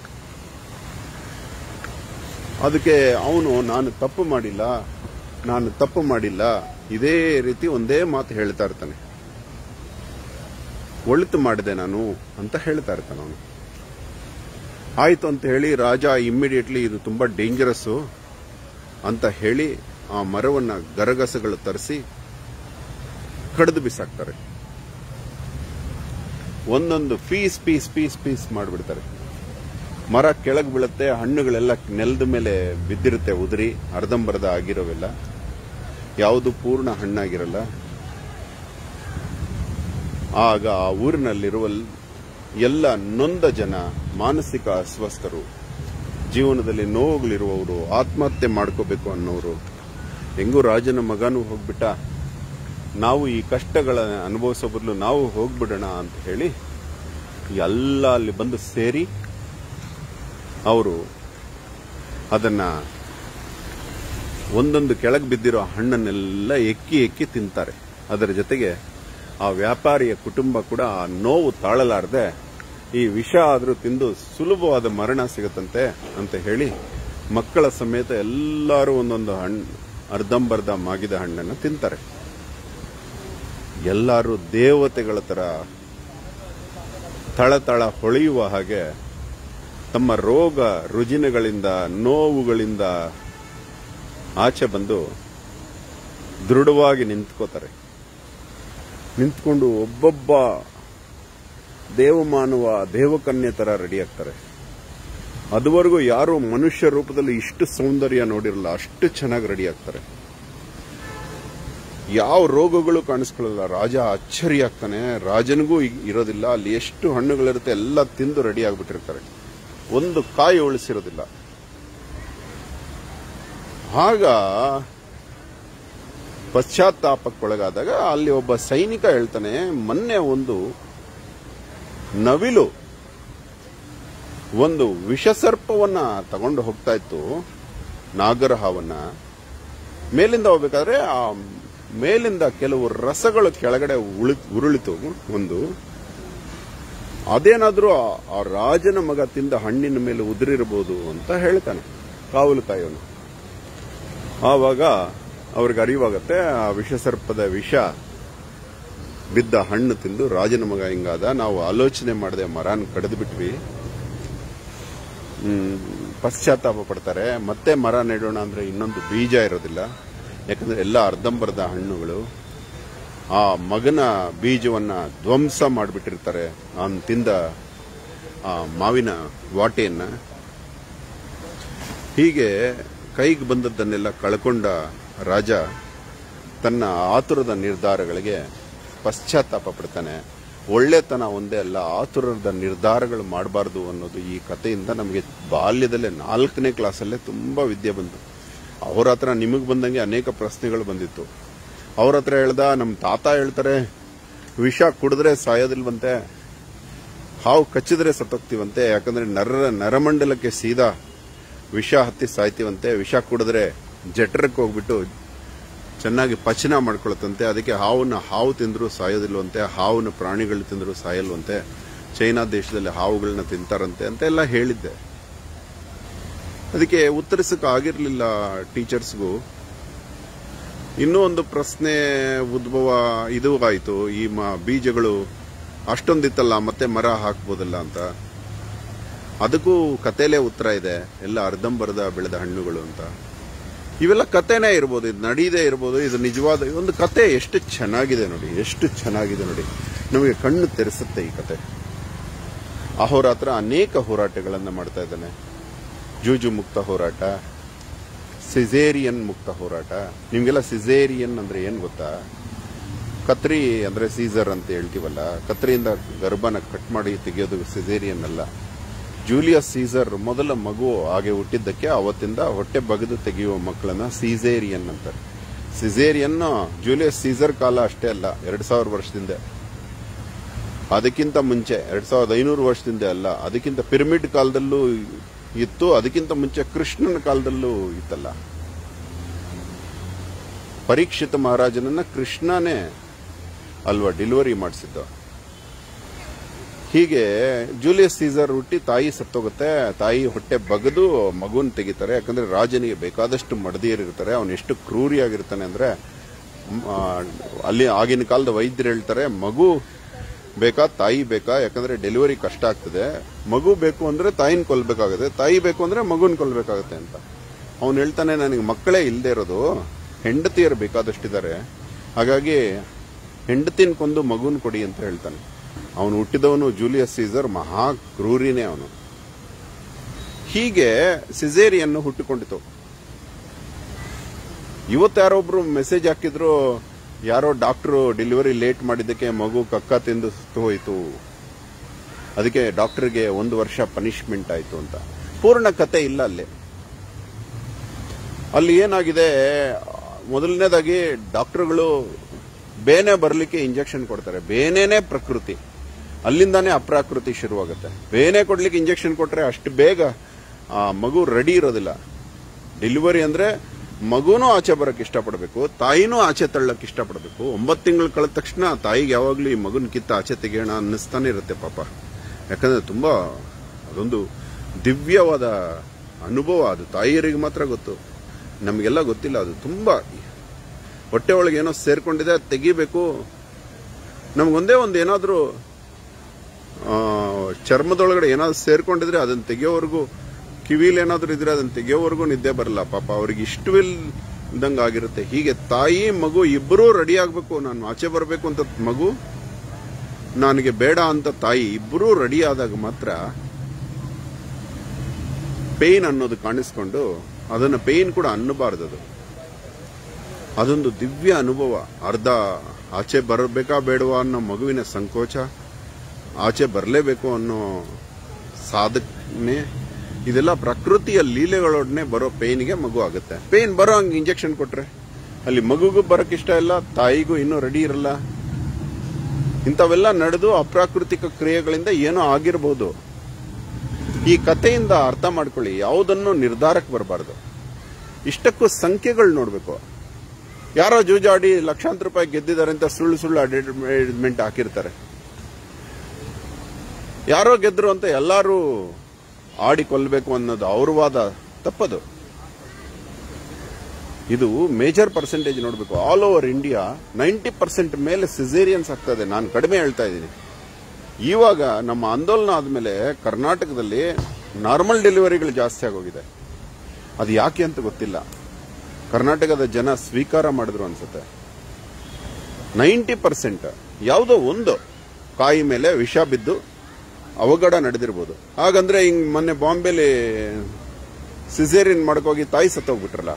ಅದಕ್ಕೆ ಅವನು ನಾನು ತಪ್ಪು ಮಾಡಿಲ್ಲ ನಾನು ತಪ್ಪು ಮಾಡಿಲ್ಲ ಇದೇ ರೀತಿ ಒಂದೇ ಮಾತು ಹೇಳ್ತಾ ಇರ್ತಾನೆ ಒಳಿತು ಮಾಡಿದೆ ನಾನು ಅಂತ ಹೇಳ್ತಾ ಇರ್ತಾನೆ ಅವನು ಆಯ್ತು ಅಂತ ಹೇಳಿ ರಾಜ ಇಮ್ಮಿಡಿಯೇಟ್ಲಿ ಇದು ತುಂಬಾ ಡೇಂಜರಸ್ ಅಂತ ಹೇಳಿ ಆ ಮರವನ್ನ ಗರಗಸಗಳು ತರಿಸಿ ಕಡಿದು ಬಿಸಾಕ್ತಾರೆ ಒಂದೊಂದು ಪೀಸ್ ಪೀಸ್ ಪೀಸ್ ಪೀಸ್ ಮಾಡಿಬಿಡ್ತಾರೆ ಮರ ಕೆಳಗೆ ಬೀಳುತ್ತೆ ಹಣ್ಣುಗಳೆಲ್ಲ ನೆಲದ ಮೇಲೆ ಬಿದ್ದಿರುತ್ತೆ ಉದುರಿ ಅರ್ಧಂಬರ್ಧ ಆಗಿರೋವೆಲ್ಲ ಯಾವುದು ಪೂರ್ಣ ಹಣ್ಣಾಗಿರಲ್ಲ ಆಗ ಆ ಊರಿನಲ್ಲಿರುವ ಎಲ್ಲ ನೊಂದ ಜನ ಮಾನಸಿಕ ಅಸ್ವಸ್ಥರು ಜೀವನದಲ್ಲಿ ನೋವುಗಳಿರುವವರು ಆತ್ಮಹತ್ಯೆ ಮಾಡ್ಕೋಬೇಕು ಅನ್ನೋರು ಹೆಂಗೂ ರಾಜನ ಮಗನೂ ಹೋಗ್ಬಿಟ್ಟ ನಾವು ಈ ಕಷ್ಟಗಳ ಅನುಭವಿಸೋ ಬದಲು ನಾವು ಹೋಗ್ಬಿಡೋಣ ಅಂತ ಹೇಳಿ ಎಲ್ಲ ಅಲ್ಲಿ ಬಂದು ಸೇರಿ ಅವರು ಅದನ್ನ ಒಂದೊಂದು ಕೆಳಗೆ ಬಿದ್ದಿರೋ ಹಣ್ಣನ್ನೆಲ್ಲ ಎಕ್ಕಿ ಎಕ್ಕಿ ತಿಂತಾರೆ ಅದರ ಜೊತೆಗೆ ಆ ವ್ಯಾಪಾರಿಯ ಕುಟುಂಬ ಕೂಡ ಆ ನೋವು ತಾಳಲಾರದೆ ಈ ವಿಷ ಆದರೂ ತಿಂದು ಸುಲಭವಾದ ಮರಣ ಸಿಗುತ್ತಂತೆ ಅಂತ ಹೇಳಿ ಮಕ್ಕಳ ಸಮೇತ ಎಲ್ಲರೂ ಒಂದೊಂದು ಹಣ್ಣು ಅರ್ಧಂಬರ್ಧ ಮಾಗಿದ ಹಣ್ಣನ್ನು ತಿಂತಾರೆ ಎಲ್ಲರೂ ದೇವತೆಗಳ ತರ ತಳತಳ ಹೊಳೆಯುವ ಹಾಗೆ ತಮ್ಮ ರೋಗ ರುಜಿನಗಳಿಂದ ನೋವುಗಳಿಂದ ಆಚೆ ಬಂದು ದೃಢವಾಗಿ ನಿಂತ್ಕೋತಾರೆ ನಿಂತ್ಕೊಂಡು ಒಬ್ಬೊಬ್ಬ ದೇವಮಾನವ ದೇವಕನ್ಯೆ ತರ ರೆಡಿ ಆಗ್ತಾರೆ ಅದುವರೆಗೂ ಯಾರು ಮನುಷ್ಯ ರೂಪದಲ್ಲಿ ಇಷ್ಟು ಸೌಂದರ್ಯ ನೋಡಿರಲ್ಲ ಅಷ್ಟು ಚೆನ್ನಾಗಿ ರೆಡಿ ಆಗ್ತಾರೆ ಯಾವ ರೋಗಗಳು ಕಾಣಿಸ್ಕೊಳ್ಳಲ್ಲ ರಾಜ ಅಚ್ಚರಿ ಆಗ್ತಾನೆ ರಾಜನಿಗೂ ಇ- ಇರೋದಿಲ್ಲ ಅಲ್ಲಿ ಎಷ್ಟು ಹಣ್ಣುಗಳಿರುತ್ತೆ ಎಲ್ಲ ತಿಂದು ರೆಡಿ ಆಗ್ಬಿಟ್ಟಿರ್ತಾರೆ ಒಂದು ಕಾಯಿ ಉಳಿಸಿರೋದಿಲ್ಲ ಆಗ ಪಶ್ಚಾತ್ತಾಪಕ್ಕೊಳಗಾದಾಗ ಅಲ್ಲಿ ಒಬ್ಬ ಸೈನಿಕ ಹೇಳ್ತಾನೆ ಮೊನ್ನೆ ಒಂದು ನವಿಲು ಒಂದು ವಿಷಸರ್ಪವನ್ನ ತಗೊಂಡು ಹೋಗ್ತಾ ಇತ್ತು ನಾಗರ ಹಾವನ್ನ ಮೇಲಿಂದ ಹೋಗ್ಬೇಕಾದ್ರೆ ಆ ಮೇಲಿಂದ ಕೆಲವು ರಸಗಳು ಕೆಳಗಡೆ ಉಳಿ- ಉರುಳಿತು ಒಂದು ಅದೇನಾದ್ರೂ ಆ- ಆ ರಾಜನ ಮಗ ತಿಂದ ಹಣ್ಣಿನ ಮೇಲೆ ಉದುರಿರಬಹುದು ಅಂತ ಹೇಳ್ತಾನೆ ಕಾವಲು ಕಾಯೋನು ಆವಾಗ ಅವ್ರಿಗೆ ಅರಿವಾಗತ್ತೆ ಆ ವಿಷಸರ್ಪದ ವಿಷ ಬಿದ್ದ ಹಣ್ಣು ತಿಂದು ರಾಜನ ಮಗ ಹಿಂಗಾದ ನಾವು ಆಲೋಚನೆ ಮಾಡದೆ ಮರನ ಕಡಿದು ಬಿಟ್ವಿ ಹ್ಮ್, ಪಶ್ಚಾತ್ತಾಪ ಪಡ್ತಾರೆ ಮತ್ತೆ ಮರ ನೆಡೋಣ ಅಂದ್ರೆ ಇನ್ನೊಂದು ಬೀಜ ಇರೋದಿಲ್ಲ ಯಾಕಂದ್ರೆ ಎಲ್ಲ ಅರ್ಧಂಬರ್ಧ ಹಣ್ಣುಗಳು ಆ ಮಗನ ಬೀಜವನ್ನ ಧ್ವಂಸ ಮಾಡಿಬಿಟ್ಟಿರ್ತಾರೆ ಅವನು ತಿಂದ ಆ ಮಾವಿನ ವಾಟೆಯನ್ನ ಹೀಗೆ ಕೈಗೆ ಬಂದದ್ದನ್ನೆಲ್ಲ ಕಳ್ಕೊಂಡ ರಾಜ ತನ್ನ ಆತುರದ ನಿರ್ಧಾರಗಳಿಗೆ ಪಶ್ಚಾತ್ತಾಪ ಪಡ್ತಾನೆ ಒಳ್ಳೆತನ ಒಂದೇ ಅಲ್ಲ ಆತುರದ ನಿರ್ಧಾರಗಳು ಮಾಡಬಾರ್ದು ಅನ್ನೋದು ಈ ಕಥೆಯಿಂದ ನಮಗೆ ಬಾಲ್ಯದಲ್ಲೇ ನಾಲ್ಕನೇ ಕ್ಲಾಸಲ್ಲೇ ತುಂಬಾ ವಿದ್ಯೆ ಬಂತು ಅವ್ರ ಹತ್ರ ನಿಮಗೆ ಬಂದಂಗೆ ಅನೇಕ ಪ್ರಶ್ನೆಗಳು ಬಂದಿತ್ತು ಅವ್ರ ಹತ್ರ ಹೇಳ್ದ ನಮ್ಮ ತಾತ ಹೇಳ್ತಾರೆ ವಿಷ ಕುಡಿದ್ರೆ ಸಾಯೋದಿಲ್ವಂತೆ ಹಾವು ಕಚ್ಚಿದ್ರೆ ಸತ್ತೋಗ್ತೀವಂತೆ ಯಾಕಂದ್ರೆ ನರ ನರಮಂಡಲಕ್ಕೆ ಸೀದಾ ವಿಷ ಹತ್ತಿ ಸಾಯ್ತೀವಂತೆ ವಿಷ ಕುಡಿದ್ರೆ ಜಠರಕ್ಕೆ ಹೋಗ್ಬಿಟ್ಟು ಚೆನ್ನಾಗಿ ಪಚನ ಮಾಡ್ಕೊಳತ್ತಂತೆ ಅದಕ್ಕೆ ಹಾವನ್ನ ಹಾವು ತಿಂದ್ರು ಸಾಯೋದಿಲ್ವಂತೆ ಹಾವನ್ನ ಪ್ರಾಣಿಗಳು ತಿಂದ್ರು ಸಾಯಲ್ವಂತೆ ಚೈನಾ ದೇಶದಲ್ಲಿ ಹಾವುಗಳನ್ನ ತಿಂತಾರಂತೆ ಅಂತ ಎಲ್ಲ ಹೇಳಿದ್ದೆ ಅದಕ್ಕೆ ಉತ್ತರಿಸಕ್ ಆಗಿರ್ಲಿಲ್ಲ ಟೀಚರ್ಸ್ಗೂ ಇನ್ನೂ ಒಂದು ಪ್ರಶ್ನೆ ಉದ್ಭವ ಇದು ಆಯ್ತು ಈ ಮ- ಬೀಜಗಳು ಅಷ್ಟೊಂದಿತ್ತಲ್ಲ ಮತ್ತೆ ಮರ ಹಾಕ್ಬೋದಲ್ಲ ಅಂತ ಅದಕ್ಕೂ ಕಥೆಲೇ ಉತ್ತರ ಇದೆ ಎಲ್ಲ ಅರ್ಧಂಬರ್ಧ ಬೆಳೆದ ಹಣ್ಣುಗಳು ಅಂತ ಇವೆಲ್ಲ ಕತೆನೇ ಇರ್ಬೋದು ಇದು ನಡೀದೇ ಇರ್ಬೋದು ಇದು ನಿಜವಾದ ಒಂದು ಕತೆ ಎಷ್ಟು ಚೆನ್ನಾಗಿದೆ ನೋಡಿ ಎಷ್ಟು ಚೆನ್ನಾಗಿದೆ ನೋಡಿ ನಮಗೆ ಕಣ್ಣು ತೆರೆಸುತ್ತೆ ಈ ಕತೆ ಅಹೋರಾತ್ರ ಅನೇಕ ಹೋರಾಟಗಳನ್ನು ಮಾಡ್ತಾ ಇದ್ದಾನೆ ಜೂಜು ಮುಕ್ತ ಹೋರಾಟ ಸಿಸೇರಿಯನ್ ಮುಕ್ತ ಹೋರಾಟ ನಿಮ್ಗೆಲ್ಲ ಸಿಸೇರಿಯನ್ ಅಂದ್ರೆ ಏನ್ ಗೊತ್ತಾ ಕತ್ರಿ ಅಂದ್ರೆ ಸೀಸರ್ ಅಂತ ಹೇಳ್ತೀವಲ್ಲ ಕತ್ರಿಯಿಂದ ಗರ್ಭನ ಕಟ್ ಮಾಡಿ ತೆಗೆಯೋದು ಸಿಸೇರಿಯನ್ ಅಲ್ಲ ಜೂಲಿಯಸ್ ಸೀಸರ್ ಮೊದಲ ಮಗು ಹಾಗೆ ಹುಟ್ಟಿದ್ದಕ್ಕೆ ಅವತ್ತಿಂದ ಹೊಟ್ಟೆ ಬಗೆದು ತೆಗೆಯುವ ಮಕ್ಕಳನ್ನ ಸೀಸೇರಿಯನ್ ಅಂತಾರೆ ಸಿಸೇರಿಯನ್ ಜೂಲಿಯಸ್ ಸೀಸರ್ ಕಾಲ ಅಷ್ಟೇ ಅಲ್ಲ ಎರಡ್ ಸಾವಿರ ವರ್ಷದಿಂದ ಅದಕ್ಕಿಂತ ಮುಂಚೆ ಎರಡ್ ಸಾವಿರದ ಐನೂರು ವರ್ಷದಿಂದ ಅಲ್ಲ ಅದಕ್ಕಿಂತ ಪಿರಮಿಡ್ ಕಾಲದಲ್ಲೂ ಇತ್ತು ಅದಕ್ಕಿಂತ ಮುಂಚೆ ಕೃಷ್ಣನ ಕಾಲದಲ್ಲೂ ಇತ್ತಲ್ಲ ಪರೀಕ್ಷಿತ ಮಹಾರಾಜನನ್ನ ಕೃಷ್ಣನೇ ಅಲ್ವಾ ಡೆಲಿವರಿ ಮಾಡಿಸಿದ್ದ ಹೀಗೆ ಜೂಲಿಯಸ್ ಸೀಸರ್ ಹುಟ್ಟಿ ತಾಯಿ ಸತ್ತೋಗುತ್ತೆ ತಾಯಿ ಹೊಟ್ಟೆ ಬಗದು ಮಗುನ್ ತೆಗಿತಾರೆ ಯಾಕಂದ್ರೆ ರಾಜನಿಗೆ ಬೇಕಾದಷ್ಟು ಮಡದಿಯರಿರ್ತಾರೆ ಅವನು ಎಷ್ಟು ಕ್ರೂರಿಯಾಗಿರ್ತಾನೆ ಅಂದ್ರೆ ಮ್, ಆ, ಅಲ್ಲಿ ಆಗಿನ ಕಾಲದ ವೈದ್ಯರು ಹೇಳ್ತಾರೆ ಮಗು ಬೇಕಾ ತಾಯಿ ಬೇಕಾ ಯಾಕಂದ್ರೆ ಡೆಲಿವರಿ ಕಷ್ಟ ಆಗ್ತದೆ ಮಗು ಬೇಕು ಅಂದ್ರೆ ತಾಯಿನ ಕೊಲ್ಬೇಕಾಗುತ್ತೆ ತಾಯಿ ಬೇಕು ಅಂದ್ರೆ ಮಗುನ್ ಕೊಲ್ಬೇಕಾಗುತ್ತೆ ಅಂತ ಅವನು ಹೇಳ್ತಾನೆ ನನಗೆ ಮಕ್ಕಳೇ ಇಲ್ಲದೆ ಇರೋದು ಹೆಂಡತಿಯರು ಬೇಕಾದಷ್ಟಿದ್ದಾರೆ ಹಾಗಾಗಿ ಹೆಂಡತಿನ ಕೊಂದು ಮಗುನ್ ಕೊಡಿ ಅಂತ ಹೇಳ್ತಾನೆ ಅವನು ಹುಟ್ಟಿದವನು ಜೂಲಿಯಸ್ ಸೀಸರ್ ಮಹಾ ಕ್ರೂರಿನೇ ಅವನು ಹೀಗೆ ಸಿಸೇರಿಯನ್ನು ಹುಟ್ಟಿಕೊಂಡಿತು ಇವತ್ತು ಯಾರೊಬ್ರು ಮೆಸೇಜ್ ಹಾಕಿದ್ರು ಯಾರೋ ಡಾಕ್ಟರ್ ಡೆಲಿವರಿ ಲೇಟ್ ಮಾಡಿದ್ದಕ್ಕೆ ಮಗು ಕಕ್ಕ ತಿಂದು ಸತ್ತು ಹೋಯಿತು ಅದಕ್ಕೆ ಡಾಕ್ಟರ್ಗೆ ಒಂದು ವರ್ಷ ಪನಿಷ್ಮೆಂಟ್ ಆಯ್ತು ಅಂತ ಪೂರ್ಣ ಕತೆ ಇಲ್ಲ ಅಲ್ಲಿ ಅಲ್ಲಿ ಏನಾಗಿದೆ ಮೊದಲನೇದಾಗಿ ಡಾಕ್ಟರ್ಗಳು ಬೇನೆ ಬರಲಿಕ್ಕೆ ಇಂಜೆಕ್ಷನ್ ಕೊಡ್ತಾರೆ ಬೇನೆನೇ ಪ್ರಕೃತಿ ಅಲ್ಲಿಂದಾನೇ ಅಪ್ರಾಕೃತಿ ಶುರುವಾಗುತ್ತೆ ಬೇನೆ ಕೊಡ್ಲಿಕ್ಕೆ ಇಂಜೆಕ್ಷನ್ ಕೊಟ್ರೆ ಅಷ್ಟು ಬೇಗ ಆ ಮಗು ರೆಡಿ ಇರೋದಿಲ್ಲ ಡೆಲಿವರಿ ಅಂದ್ರೆ ಮಗುನೂ ಆಚೆ ಬರಕ್ ಇಷ್ಟಪಡಬೇಕು ತಾಯಿನೂ ಆಚೆ ತಳ್ಳಕ್ ಇಷ್ಟಪಡಬೇಕು ಒಂಬತ್ತು ತಿಂಗಳು ಕಳೆದ ತಕ್ಷಣ ತಾಯಿಗೆ ಯಾವಾಗ್ಲೂ ಈ ಮಗುನ ಕಿತ್ತ ಆಚೆ ತೆಗೆಯೋಣ ಅನ್ನಿಸ್ತಾನೆ ಇರುತ್ತೆ ಪಾಪ ಯಾಕಂದ್ರೆ ತುಂಬಾ ಅದೊಂದು ದಿವ್ಯವಾದ ಅನುಭವ ಅದು ತಾಯಿಯರಿಗೆ ಮಾತ್ರ ಗೊತ್ತು ನಮಗೆಲ್ಲ ಗೊತ್ತಿಲ್ಲ ಅದು ತುಂಬಾ ಹೊಟ್ಟೆ ಒಳಗೆ ಏನೋ ಸೇರ್ಕೊಂಡಿದೆ ಅದ್ ತೆಗಿಬೇಕು ನಮ್ಗೊಂದೇ ಒಂದು ಏನಾದ್ರೂ ಆ, ಚರ್ಮದೊಳಗಡೆ ಏನಾದ್ರು ಸೇರ್ಕೊಂಡಿದ್ರೆ ಅದನ್ನ ತೆಗಿಯೋವರೆಗೂ ಕಿವಿಲಿ ಏನಾದ್ರೂ ಇದ್ರೆ ಅದನ್ನ ತೆಗಿಯೋವರೆಗೂ ನಿದ್ದೆ ಬರಲ್ಲ ಪಾಪ ಅವ್ರಿಗೆ ಇಷ್ಟವಿಲ್ದಂಗ ಆಗಿರುತ್ತೆ ಹೀಗೆ ತಾಯಿ ಮಗು ಇಬ್ಬರೂ ರೆಡಿ ಆಗ್ಬೇಕು ನಾನು ಆಚೆ ಬರಬೇಕು ಅಂತ ಮಗು ನನಗೆ ಬೇಡ ಅಂತ ತಾಯಿ ಇಬ್ಬರೂ ರೆಡಿ ಆದಾಗ ಮಾತ್ರ ಪೇನ್ ಅನ್ನೋದು ಕಾಣಿಸ್ಕೊಂಡು ಅದನ್ನ ಪೇನ್ ಕೂಡ ಅನ್ನಬಾರ್ದು ಅದು ಅದೊಂದು ದಿವ್ಯ ಅನುಭವ ಅರ್ಧ ಆಚೆ ಬರಬೇಕಾ ಬೇಡವಾ ಅನ್ನೋ ಮಗುವಿನ ಸಂಕೋಚ ಆಚೆ ಬರಲೇಬೇಕು ಅನ್ನೋ ಸಾಧನೆ ಇದೆಲ್ಲ ಪ್ರಕೃತಿಯ ಲೀಲೆಗಳೊಡನೆ ಬರೋ ಪೇನ್ಗೆ ಮಗು ಆಗುತ್ತೆ ಪೇನ್ ಬರೋ ಹಂಗೆ ಇಂಜೆಕ್ಷನ್ ಕೊಟ್ರೆ ಅಲ್ಲಿ ಮಗುಗೂ ಬರಕ್ ಇಷ್ಟ ಇಲ್ಲ ತಾಯಿಗೂ ಇನ್ನೂ ರೆಡಿ ಇರಲ್ಲ ಇಂಥವೆಲ್ಲ ನಡೆದು ಅಪ್ರಾಕೃತಿಕ ಕ್ರಿಯೆಗಳಿಂದ ಏನೋ ಆಗಿರಬಹುದು ಈ ಕಥೆಯಿಂದ ಅರ್ಥ ಮಾಡ್ಕೊಳ್ಳಿ ಯಾವುದನ್ನು ನಿರ್ಧಾರಕ್ಕೆ ಬರಬಾರ್ದು ಇಷ್ಟಕ್ಕೂ ಸಂಖ್ಯೆಗಳು ನೋಡ್ಬೇಕು ಯಾರೋ ಜೂಜಾಡಿ ಲಕ್ಷಾಂತರ ರೂಪಾಯಿ ಗೆದ್ದಿದ್ದಾರೆ ಅಂತ ಸುಳ್ಳು ಸುಳ್ಳು ಅಡ್ವರ್ಟೈಸ್ಮೆಂಟ್ ಹಾಕಿರ್ತಾರೆ ಯಾರೋ ಗೆದ್ರು ಅಂತ ಎಲ್ಲರೂ ಆಡಿ ಕೊಲ್ಲಬೇಕು ಅನ್ನೋದು ಅವ್ರ ವಾದ ತಪ್ಪದು ಇದು ಮೇಜರ್ ಪರ್ಸೆಂಟೇಜ್ ನೋಡಬೇಕು all over India ninety percent ಮೇಲೆ ಸಿಸೇರಿಯನ್ಸ್ ಆಗ್ತಾ ಇದೆ ನಾನು ಕಡಿಮೆ ಹೇಳ್ತಾ ಇದ್ದೀನಿ ಇವಾಗ ನಮ್ಮ ಆಂದೋಲನ ಆದ್ಮೇಲೆ ಕರ್ನಾಟಕದಲ್ಲಿ ನಾರ್ಮಲ್ ಡೆಲಿವರಿಗಳು ಜಾಸ್ತಿ ಆಗೋಗಿದೆ ಅದು ಯಾಕೆ ಅಂತ ಗೊತ್ತಿಲ್ಲ ಕರ್ನಾಟಕದ ಜನ ಸ್ವೀಕಾರ ಮಾಡಿದ್ರು ಅನ್ಸುತ್ತೆ ನೈಂಟಿ ಪರ್ಸೆಂಟ್ ಯಾವುದೋ ಒಂದು ಕಾಯಿ ಮೇಲೆ ವಿಷ ಬಿದ್ದು ಅವಘಡ ನಡೆದಿರ್ಬೋದು ಹಾಗಂದ್ರೆ ಹಿಂಗ್ ಮೊನ್ನೆ ಬಾಂಬೆಲಿ ಸಿಸೇರಿಯನ್ ಮಾಡ್ಕೋಗಿ ತಾಯಿ ಸತ್ತೋಗ್ಬಿಟ್ರಲ್ಲ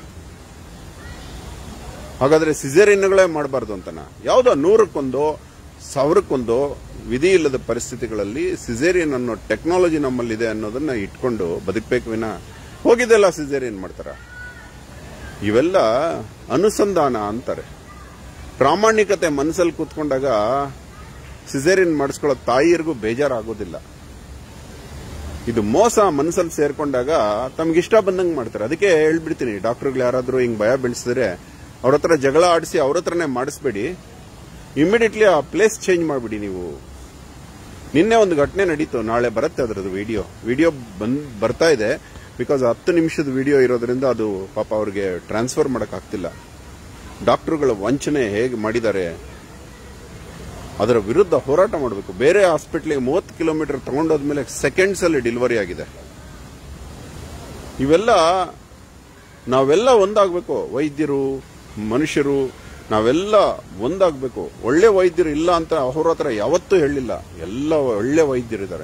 ಹಾಗಾದ್ರೆ ಸಿಸೇರಿಯನ್ಗಳೇ ಮಾಡಬಾರ್ದು ಅಂತನ ಯಾವುದೋ ನೂರಕ್ಕೊಂದೋ ಸಾವಿರಕ್ಕೊಂದೋ ವಿಧಿ ಇಲ್ಲದ ಪರಿಸ್ಥಿತಿಗಳಲ್ಲಿ ಸಿಸೇರಿಯನ್ ಅನ್ನೋ ಟೆಕ್ನಾಲಜಿ ನಮ್ಮಲ್ಲಿದೆ ಅನ್ನೋದನ್ನ ಇಟ್ಕೊಂಡು ಬದುಕಬೇಕು ವಿನ ಹೋಗಿದ್ದೆಲ್ಲ ಸಿಸೇರಿಯನ್ ಮಾಡ್ತಾರ ಇವೆಲ್ಲ ಅನುಸಂಧಾನ ಅಂತಾರೆ ಪ್ರಾಮಾಣಿಕತೆ ಮನಸ್ಸಲ್ಲಿ ಕೂತ್ಕೊಂಡಾಗ ಸಿಸೇರಿಯನ್ ಮಾಡಿಸ್ಕೊಳ್ಳೋ ತಾಯಿಯರಿಗೂ ಬೇಜಾರಾಗೋದಿಲ್ಲ ಇದು ಮೋಸ ಮನಸ್ಸಲ್ಲಿ ಸೇರ್ಕೊಂಡಾಗ ತಮ್ಗೆ ಇಷ್ಟ ಬಂದಂಗೆ ಮಾಡ್ತಾರೆ ಅದಕ್ಕೆ ಹೇಳ್ಬಿಡ್ತೀನಿ ಡಾಕ್ಟರ್ಗಳು ಯಾರಾದ್ರೂ ಹಿಂಗ್ ಭಯ ಬೆಳೆಸಿದ್ರೆ ಅವ್ರ ಹತ್ರ ಜಗಳ ಆಡಿಸಿ ಅವ್ರ ಹತ್ರನೇ ಮಾಡಿಸ್ಬೇಡಿ ಇಮಿಡಿಯೇಟ್ಲಿ ಆ ಪ್ಲೇಸ್ ಚೇಂಜ್ ಮಾಡ್ಬಿಡಿ ನೀವು ನಿನ್ನೆ ಒಂದು ಘಟನೆ ನಡೀತು ನಾಳೆ ಬರುತ್ತೆ ಅದರದ್ದು ವಿಡಿಯೋ ವಿಡಿಯೋ ಬಂದ್ ಬರ್ತಾ ಇದೆ ಬಿಕಾಸ್ ಹತ್ತು ನಿಮಿಷದ ವಿಡಿಯೋ ಇರೋದ್ರಿಂದ ಅದು ಪಾಪ ಅವ್ರಿಗೆ ಟ್ರಾನ್ಸ್ಫರ್ ಮಾಡಕ್ ಆಗ್ತಿಲ್ಲ ಡಾಕ್ಟರ್ಗಳ ವಂಚನೆ ಹೇಗೆ ಮಾಡಿದ್ದಾರೆ ಅದರ ವಿರುದ್ಧ ಹೋರಾಟ ಮಾಡಬೇಕು ಬೇರೆ ಹಾಸ್ಪಿಟ್ಲಿಗೆ ಮೂವತ್ತು ಕಿಲೋಮೀಟರ್ ತಗೊಂಡೋದ್ಮೇಲೆ ಸೆಕೆಂಡ್ಸ್ ಅಲ್ಲಿ ಡೆಲಿವರಿ ಆಗಿದೆ ಇವೆಲ್ಲ ನಾವೆಲ್ಲ ಒಂದಾಗಬೇಕು ವೈದ್ಯರು ಮನುಷ್ಯರು ನಾವೆಲ್ಲ ಒಂದಾಗಬೇಕು ಒಳ್ಳೆ ವೈದ್ಯರು ಇಲ್ಲ ಅಂತ ಅವ್ರ ಹತ್ರ ಯಾವತ್ತೂ ಹೇಳಿಲ್ಲ ಎಲ್ಲ ಒಳ್ಳೆ ವೈದ್ಯರಿದ್ದಾರೆ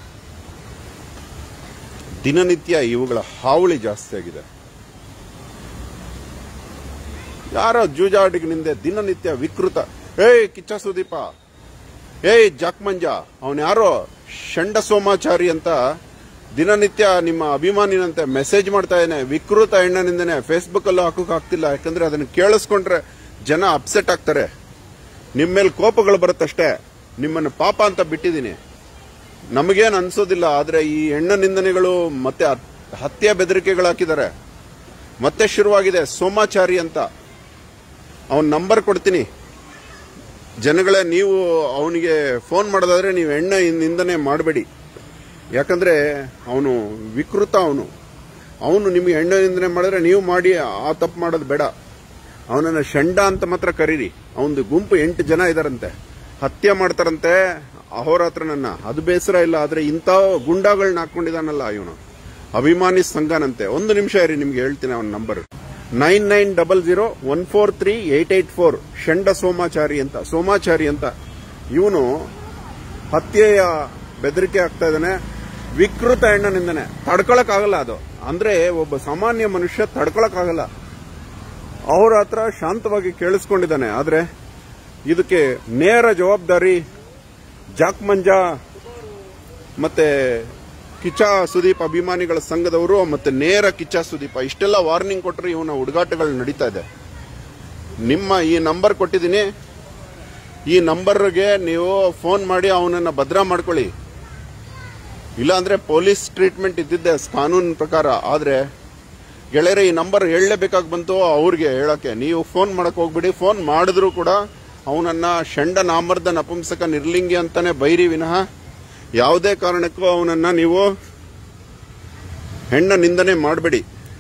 ದಿನನಿತ್ಯ ಇವುಗಳ ಹಾವಳಿ ಜಾಸ್ತಿ ಆಗಿದೆ ಯಾರ ಜೂಜಾಡಿಗಿನಿಂದ ದಿನನಿತ್ಯ ವಿಕೃತ ಏಯ್ ಕಿಚ್ಚ ಸುದೀಪ ಏಯ್ ಜಾಕ್ಮಂಜ ಅವನ್ ಯಾರೋ ಷಂಡ ಸೋಮಾಚಾರಿ ಅಂತ ದಿನನಿತ್ಯ ನಿಮ್ಮ ಅಭಿಮಾನಿನಂತೆ ಮೆಸೇಜ್ ಮಾಡ್ತಾ ಇದ್ದಾನೆ ವಿಕೃತ ಹೆಣ್ಣನಿಂದನೇ ಫೇಸ್ಬುಕ್ ಅಲ್ಲೂ ಹಾಕೋಕ್ ಆಗ್ತಿಲ್ಲ ಯಾಕಂದ್ರೆ ಅದನ್ನ ಕೇಳಿಸ್ಕೊಂಡ್ರೆ ಜನ ಅಪ್ಸೆಟ್ ಆಗ್ತಾರೆ ನಿಮ್ಮ ಮೇಲೆ ಕೋಪಗಳು ಬರುತ್ತಷ್ಟೇ ನಿಮ್ಮನ್ನು ಪಾಪ ಅಂತ ಬಿಟ್ಟಿದ್ದೀನಿ ನಮಗೇನು ಅನ್ಸೋದಿಲ್ಲ ಆದ್ರೆ ಈ ಹೆಣ್ಣ ನಿಂದನೆಗಳು ಮತ್ತೆ ಹತ್- ಹತ್ಯೆ ಬೆದರಿಕೆಗಳು ಹಾಕಿದ್ದಾರೆ ಮತ್ತೆ ಶುರುವಾಗಿದೆ ಸೋಮಾಚಾರಿ ಅಂತ ಅವನ ನಂಬರ್ ಕೊಡ್ತೀನಿ ಜನಗಳೇ ನೀವು ಅವನಿಗೆ ಫೋನ್ ಮಾಡೋದಾದ್ರೆ ನೀವು ಎಣ್ಣೆ ನಿಂದನೆ ಮಾಡಬೇಡಿ ಯಾಕಂದ್ರೆ ಅವನು ವಿಕೃತ ಅವನು ಅವನು ನಿಮಗೆ ಎಣ್ಣೆ ನಿಂದನೆ ಮಾಡಿದ್ರೆ ನೀವು ಮಾಡಿ ಆ ತಪ್ಪು ಮಾಡೋದು ಬೇಡ ಅವನನ್ನ ಷಂಡ ಅಂತ ಮಾತ್ರ ಕರೀರಿ ಅವನದು ಗುಂಪು ಎಂಟು ಜನ ಇದಾರಂತೆ ಹತ್ಯೆ ಮಾಡ್ತಾರಂತೆ ಅಹೋರಾತ್ರ ನನ್ನ ಅದು ಬೇಸರ ಇಲ್ಲ ಆದ್ರೆ ಇಂಥ ಗುಂಡಾಗಳನ್ನ ಹಾಕೊಂಡಿದಾನಲ್ಲ ಇವನು ಅಭಿಮಾನಿ ಸಂಘನಂತೆ ಒಂದು ನಿಮಿಷ ಇರಿ ನಿಮ್ಗೆ ಹೇಳ್ತೀನಿ ಅವನ number nine nine double zero one four three eight eight four ಷಂಡ ಸೋಮಾಚಾರಿ ಅಂತ ಸೋಮಾಚಾರಿ ಅಂತ ಇವನು ಹತ್ಯೆಯ ಬೆದರಿಕೆ ಆಗ್ತಾ ಇದ್ದಾನೆ ವಿಕೃತ ಹೆಣ್ಣನಿಂದನೆ ತಡ್ಕೊಳಕ್ಕಾಗಲ್ಲ ಅದು ಅಂದ್ರೆ ಒಬ್ಬ ಸಾಮಾನ್ಯ ಮನುಷ್ಯ ತಡ್ಕೊಳಕ್ಕಾಗಲ್ಲ ಅವರ ಹತ್ರ ಶಾಂತವಾಗಿ ಕೇಳಿಸ್ಕೊಂಡಿದ್ದಾನೆ ಆದ್ರೆ ಇದಕ್ಕೆ ನೇರ ಜವಾಬ್ದಾರಿ ಜಾಕ್ ಮಂಜಾ ಮತ್ತೆ ಕಿಚ್ಚ ಸುದೀಪ್ ಅಭಿಮಾನಿಗಳ ಸಂಘದವರು ಮತ್ತೆ ನೇರ ಕಿಚ್ಚ ಸುದೀಪ ಇಷ್ಟೆಲ್ಲ ವಾರ್ನಿಂಗ್ ಕೊಟ್ಟರೆ ಇವನ ಹುಡುಗಾಟಗಳು ನಡೀತಾ ಇದೆ ನಿಮ್ಮ ಈ ನಂಬರ್ ಕೊಟ್ಟಿದ್ದೀನಿ ಈ ನಂಬರ್ಗೆ ನೀವು ಫೋನ್ ಮಾಡಿ ಅವನನ್ನ ಭದ್ರಾ ಮಾಡ್ಕೊಳ್ಳಿ ಇಲ್ಲಾಂದ್ರೆ ಪೊಲೀಸ್ ಟ್ರೀಟ್ಮೆಂಟ್ ಇದ್ದಿದ್ದೆ ಕಾನೂನಿನ ಪ್ರಕಾರ ಆದ್ರೆ ಗೆಳೆಯರೆ ಈ ನಂಬರ್ ಹೇಳಲೇಬೇಕಾಗಿ ಬಂತು ಅವ್ರಿಗೆ ಹೇಳಕ್ಕೆ ನೀವು ಫೋನ್ ಮಾಡಕ್ ಹೋಗ್ಬಿಡಿ ಫೋನ್ ಮಾಡಿದ್ರು ಕೂಡ ಅವನನ್ನ ಷಂಡ ನಾಮರ್ದ ನಪುಂಸಕ ನಿರ್ಲಿಂಗಿ ಅಂತಾನೆ ಬೈರಿ ವಿನಃ ಯಾವುದೇ ಕಾರಣಕ್ಕೂ ಅವನನ್ನ ನೀವು ಹೆಣ್ಣ ನಿಂದನೆ ಮಾಡಬೇಡಿ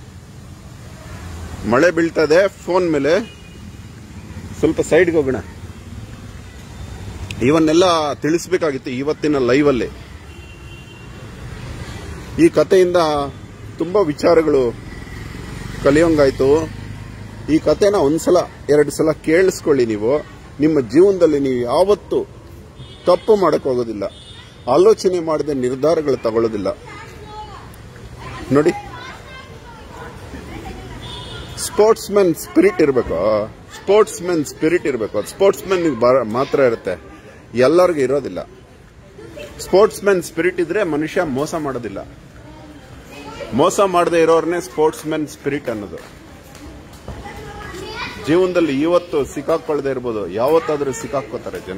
ಮಳೆ ಬೀಳ್ತದೆ ಫೋನ್ ಮೇಲೆ ಸ್ವಲ್ಪ ಸೈಡ್ಗೆ ಹೋಗೋಣ ಇವನ್ನೆಲ್ಲ ತಿಳಿಸ್ಬೇಕಾಗಿತ್ತು ಇವತ್ತಿನ ಲೈವ್ ಅಲ್ಲಿ ಈ ಕಥೆಯಿಂದ ತುಂಬಾ ವಿಚಾರಗಳು ಕಲಿಯೋಂಗಾಯ್ತು ಈ ಕಥೆನ ಒಂದ್ಸಲ ಎರಡು ಸಲ ಕೇಳಿಸ್ಕೊಳ್ಳಿ ನೀವು ನಿಮ್ಮ ಜೀವನದಲ್ಲಿ ನೀವು ಯಾವತ್ತೂ ತಪ್ಪು ಮಾಡಕ್ ಹೋಗೋದಿಲ್ಲ ಆಲೋಚನೆ ಮಾಡದೆ ನಿರ್ಧಾರಗಳು ತಗೊಳ್ಳೋದಿಲ್ಲ ನೋಡಿ ಸ್ಪೋರ್ಟ್ಸ್ ಮೆನ್ ಸ್ಪಿರಿಟ್ ಇರಬೇಕು ಸ್ಪೋರ್ಟ್ಸ್ ಮೆನ್ ಸ್ಪಿರಿಟ್ ಇರಬೇಕು ಅದು ಸ್ಪೋರ್ಟ್ಸ್ ಮೆನ್ ಮಾತ್ರ ಇರುತ್ತೆ ಎಲ್ಲರಿಗೂ ಇರೋದಿಲ್ಲ ಸ್ಪೋರ್ಟ್ಸ್ ಮೆನ್ ಸ್ಪಿರಿಟ್ ಇದ್ರೆ ಮನುಷ್ಯ ಮೋಸ ಮಾಡೋದಿಲ್ಲ ಮೋಸ ಮಾಡದೆ ಇರೋರ್ನೇ ಸ್ಪೋರ್ಟ್ಸ್ ಮೆನ್ ಸ್ಪಿರಿಟ್ ಅನ್ನೋದು ಜೀವನದಲ್ಲಿ ಇವತ್ತು ಸಿಕ್ಕಾಕೊಳ್ಳದೆ ಇರ್ಬೋದು ಯಾವತ್ತಾದ್ರೂ ಸಿಕ್ಕಾಕೋತಾರೆ ಜನ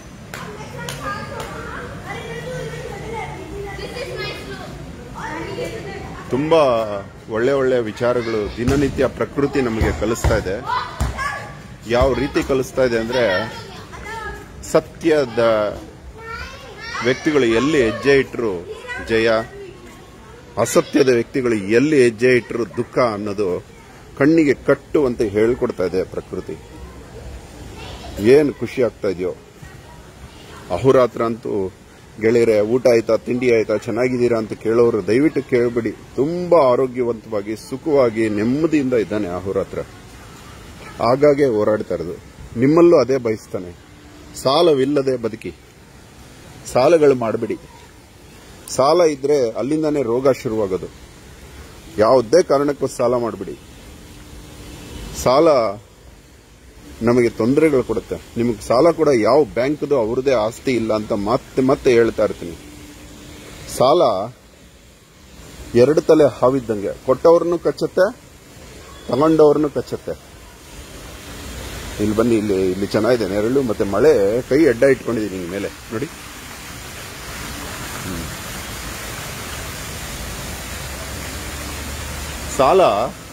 ತುಂಬಾ ಒಳ್ಳೆ ಒಳ್ಳೆ ವಿಚಾರಗಳು ದಿನನಿತ್ಯ ಪ್ರಕೃತಿ ನಮಗೆ ಕಲಿಸ್ತಾ ಇದೆ ಯಾವ ರೀತಿ ಕಲಿಸ್ತಾ ಇದೆ ಅಂದ್ರೆ ಸತ್ಯದ ವ್ಯಕ್ತಿಗಳು ಎಲ್ಲಿ ಹೆಜ್ಜೆ ಇಟ್ಟರು ಜಯ ಅಸತ್ಯದ ವ್ಯಕ್ತಿಗಳು ಎಲ್ಲಿ ಹೆಜ್ಜೆ ಇಟ್ಟರು ದುಃಖ ಅನ್ನೋದು ಕಣ್ಣಿಗೆ ಕಟ್ಟು ಅಂತ ಹೇಳ್ಕೊಡ್ತಾ ಇದೆ ಪ್ರಕೃತಿ ಏನು ಖುಷಿ ಆಗ್ತಾ ಇದೆಯೋ ಅಹೋರಾತ್ರ ಅಂತೂ ಗೆಳೆಯರೆ ಊಟ ಆಯ್ತಾ ತಿಂಡಿ ಆಯ್ತಾ ಚೆನ್ನಾಗಿದ್ದೀರಾ ಅಂತ ಕೇಳೋರು ದಯವಿಟ್ಟು ಕೇಳಬೇಡಿ ತುಂಬಾ ಆರೋಗ್ಯವಂತವಾಗಿ ಸುಖವಾಗಿ ನೆಮ್ಮದಿಯಿಂದ ಇದ್ದಾನೆ ಅಹೋರಾತ್ರ ಆಗಾಗ್ಗೆ ಹೋರಾಡ್ತಾ ಇರೋದು ನಿಮ್ಮಲ್ಲೂ ಅದೇ ಬಯಸ್ತಾನೆ ಸಾಲವಿಲ್ಲದೆ ಬದುಕಿ ಸಾಲಗಳು ಮಾಡಬೇಡಿ ಸಾಲ ಇದ್ರೆ ಅಲ್ಲಿಂದಾನೇ ರೋಗ ಶುರುವಾಗೋದು ಯಾವುದೇ ಕಾರಣಕ್ಕೂ ಸಾಲ ಮಾಡಬೇಡಿ ಸಾಲ ನಮಗೆ ತೊಂದರೆಗಳು ಕೊಡುತ್ತೆ ನಿಮಗೆ ಸಾಲ ಕೂಡ ಯಾವ ಬ್ಯಾಂಕ್ದು ಅವ್ರದೇ ಆಸ್ತಿ ಇಲ್ಲ ಅಂತ ಮತ್ತೆ ಮತ್ತೆ ಹೇಳ್ತಾ ಇರ್ತೀನಿ ಸಾಲ ಎರಡು ತಲೆ ಹಾವಿದ್ದಂಗೆ ಕೊಟ್ಟವ್ರನ್ನು ಕಚ್ಚುತ್ತೆ ತಗೊಂಡವ್ರನ್ನು ಕಚ್ಚುತ್ತೆ ಇಲ್ಲಿ ಬನ್ನಿ ಇಲ್ಲಿ ಇಲ್ಲಿ ಚೆನ್ನಾಗಿದೆ ನೆರಳು ಮತ್ತೆ ಮಳೆ ಕೈ ಅಡ್ಡ ಇಟ್ಕೊಂಡಿದ್ದೀನಿ ಮೇಲೆ ನೋಡಿ ಹ್ಮ್. ಸಾಲ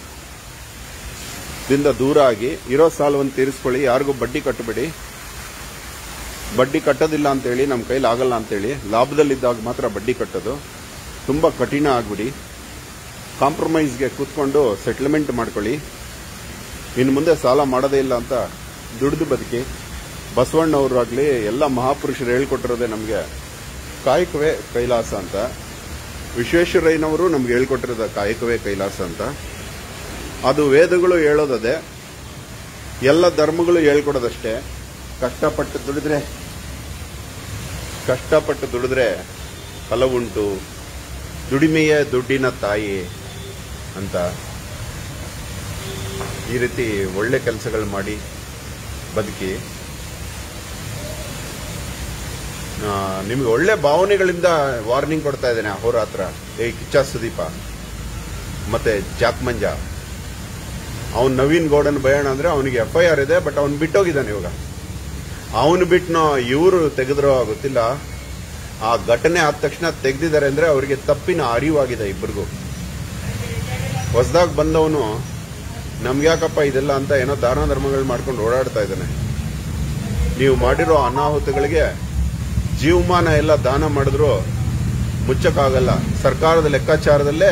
ದಿಂದ ದೂರ ಆಗಿ ಇರೋ ಸಾಲವನ್ನು ತೀರಿಸ್ಕೊಳ್ಳಿ ಯಾರಿಗೂ ಬಡ್ಡಿ ಕಟ್ಟಬೇಡಿ ಬಡ್ಡಿ ಕಟ್ಟೋದಿಲ್ಲ ಅಂತೇಳಿ ನಮ್ಮ ಕೈಲಿ ಆಗಲ್ಲ ಅಂತೇಳಿ ಲಾಭದಲ್ಲಿದ್ದಾಗ ಮಾತ್ರ ಬಡ್ಡಿ ಕಟ್ಟೋದು ತುಂಬಾ ಕಠಿಣ ಆಗ್ಬಿಡಿ ಕಾಂಪ್ರಮೈಸ್ಗೆ ಕೂತ್ಕೊಂಡು ಸೆಟ್ಲ್ಮೆಂಟ್ ಮಾಡ್ಕೊಳ್ಳಿ ಇನ್ನು ಮುಂದೆ ಸಾಲ ಮಾಡೋದೇ ಇಲ್ಲ ಅಂತ ದುಡಿದು ಬದುಕಿ ಬಸವಣ್ಣವರಾಗ್ಲಿ ಎಲ್ಲ ಮಹಾಪುರುಷರು ಹೇಳ್ಕೊಟ್ಟಿರೋದೇ ನಮಗೆ ಕಾಯಕವೇ ಕೈಲಾಸ ಅಂತ ವಿಶ್ವೇಶ್ವರಯ್ಯನವರು ನಮ್ಗೆ ಹೇಳ್ಕೊಟ್ಟಿರೋದ ಕಾಯಕವೇ ಕೈಲಾಸ ಅಂತ ಅದು ವೇದಗಳು ಹೇಳೋದದೇ ಎಲ್ಲ ಧರ್ಮಗಳು ಹೇಳ್ಕೊಡೋದಷ್ಟೇ ಕಷ್ಟಪಟ್ಟು ದುಡಿದ್ರೆ ಕಷ್ಟಪಟ್ಟು ದುಡಿದ್ರೆ ಫಲವುಂಟು ದುಡಿಮೆಯ ದುಡ್ಡಿನ ತಾಯಿ ಅಂತ ಈ ರೀತಿ ಒಳ್ಳೆ ಕೆಲಸಗಳು ಮಾಡಿ ಬದುಕಿ ಆ, ನಿಮ್ಗೆ ಒಳ್ಳೆ ಭಾವನೆಗಳಿಂದ ವಾರ್ನಿಂಗ್ ಕೊಡ್ತಾ ಇದ್ದೇನೆ ಅಹೋರಾತ್ರ ಏ ಕಿಚ್ಚ ಸುದೀಪ ಮತ್ತೆ ಜಾಕ್ ಮಂಜ ಅವನ್ ನವೀನ್ ಗೌಡನ್ ಭಯಣ ಅಂದ್ರೆ ಅವನಿಗೆ ಎಫ್ ಐ ಆರ್ ಇದೆ ಬಟ್ ಅವನ್ ಬಿಟ್ಟೋಗಿದ್ದಾನೆ ಇವಾಗ ಅವನು ಬಿಟ್ನೋ ಇವರು ತೆಗೆದ್ರೋ ಗೊತ್ತಿಲ್ಲ ಆ ಘಟನೆ ಆದ ತಕ್ಷಣ ತೆಗೆದಿದ್ದಾರೆ ಅಂದ್ರೆ ಅವರಿಗೆ ತಪ್ಪಿನ ಅರಿವಾಗಿದೆ ಇಬ್ಬರಿಗೂ ಹೊಸದಾಗಿ ಬಂದವನು ನಮ್ಗ್ಯಾಕಪ್ಪ ಇದೆಲ್ಲ ಅಂತ ಏನೋ ದಾನ ಧರ್ಮಗಳು ಮಾಡ್ಕೊಂಡು ಓಡಾಡ್ತಾ ಇದ್ದಾನೆ ನೀವು ಮಾಡಿರೋ ಅನಾಹುತಗಳಿಗೆ ಜೀವಮಾನ ಎಲ್ಲ ದಾನ ಮಾಡಿದ್ರು ಮುಚ್ಚಕ್ಕಾಗಲ್ಲ ಸರ್ಕಾರದ ಲೆಕ್ಕಾಚಾರದಲ್ಲೇ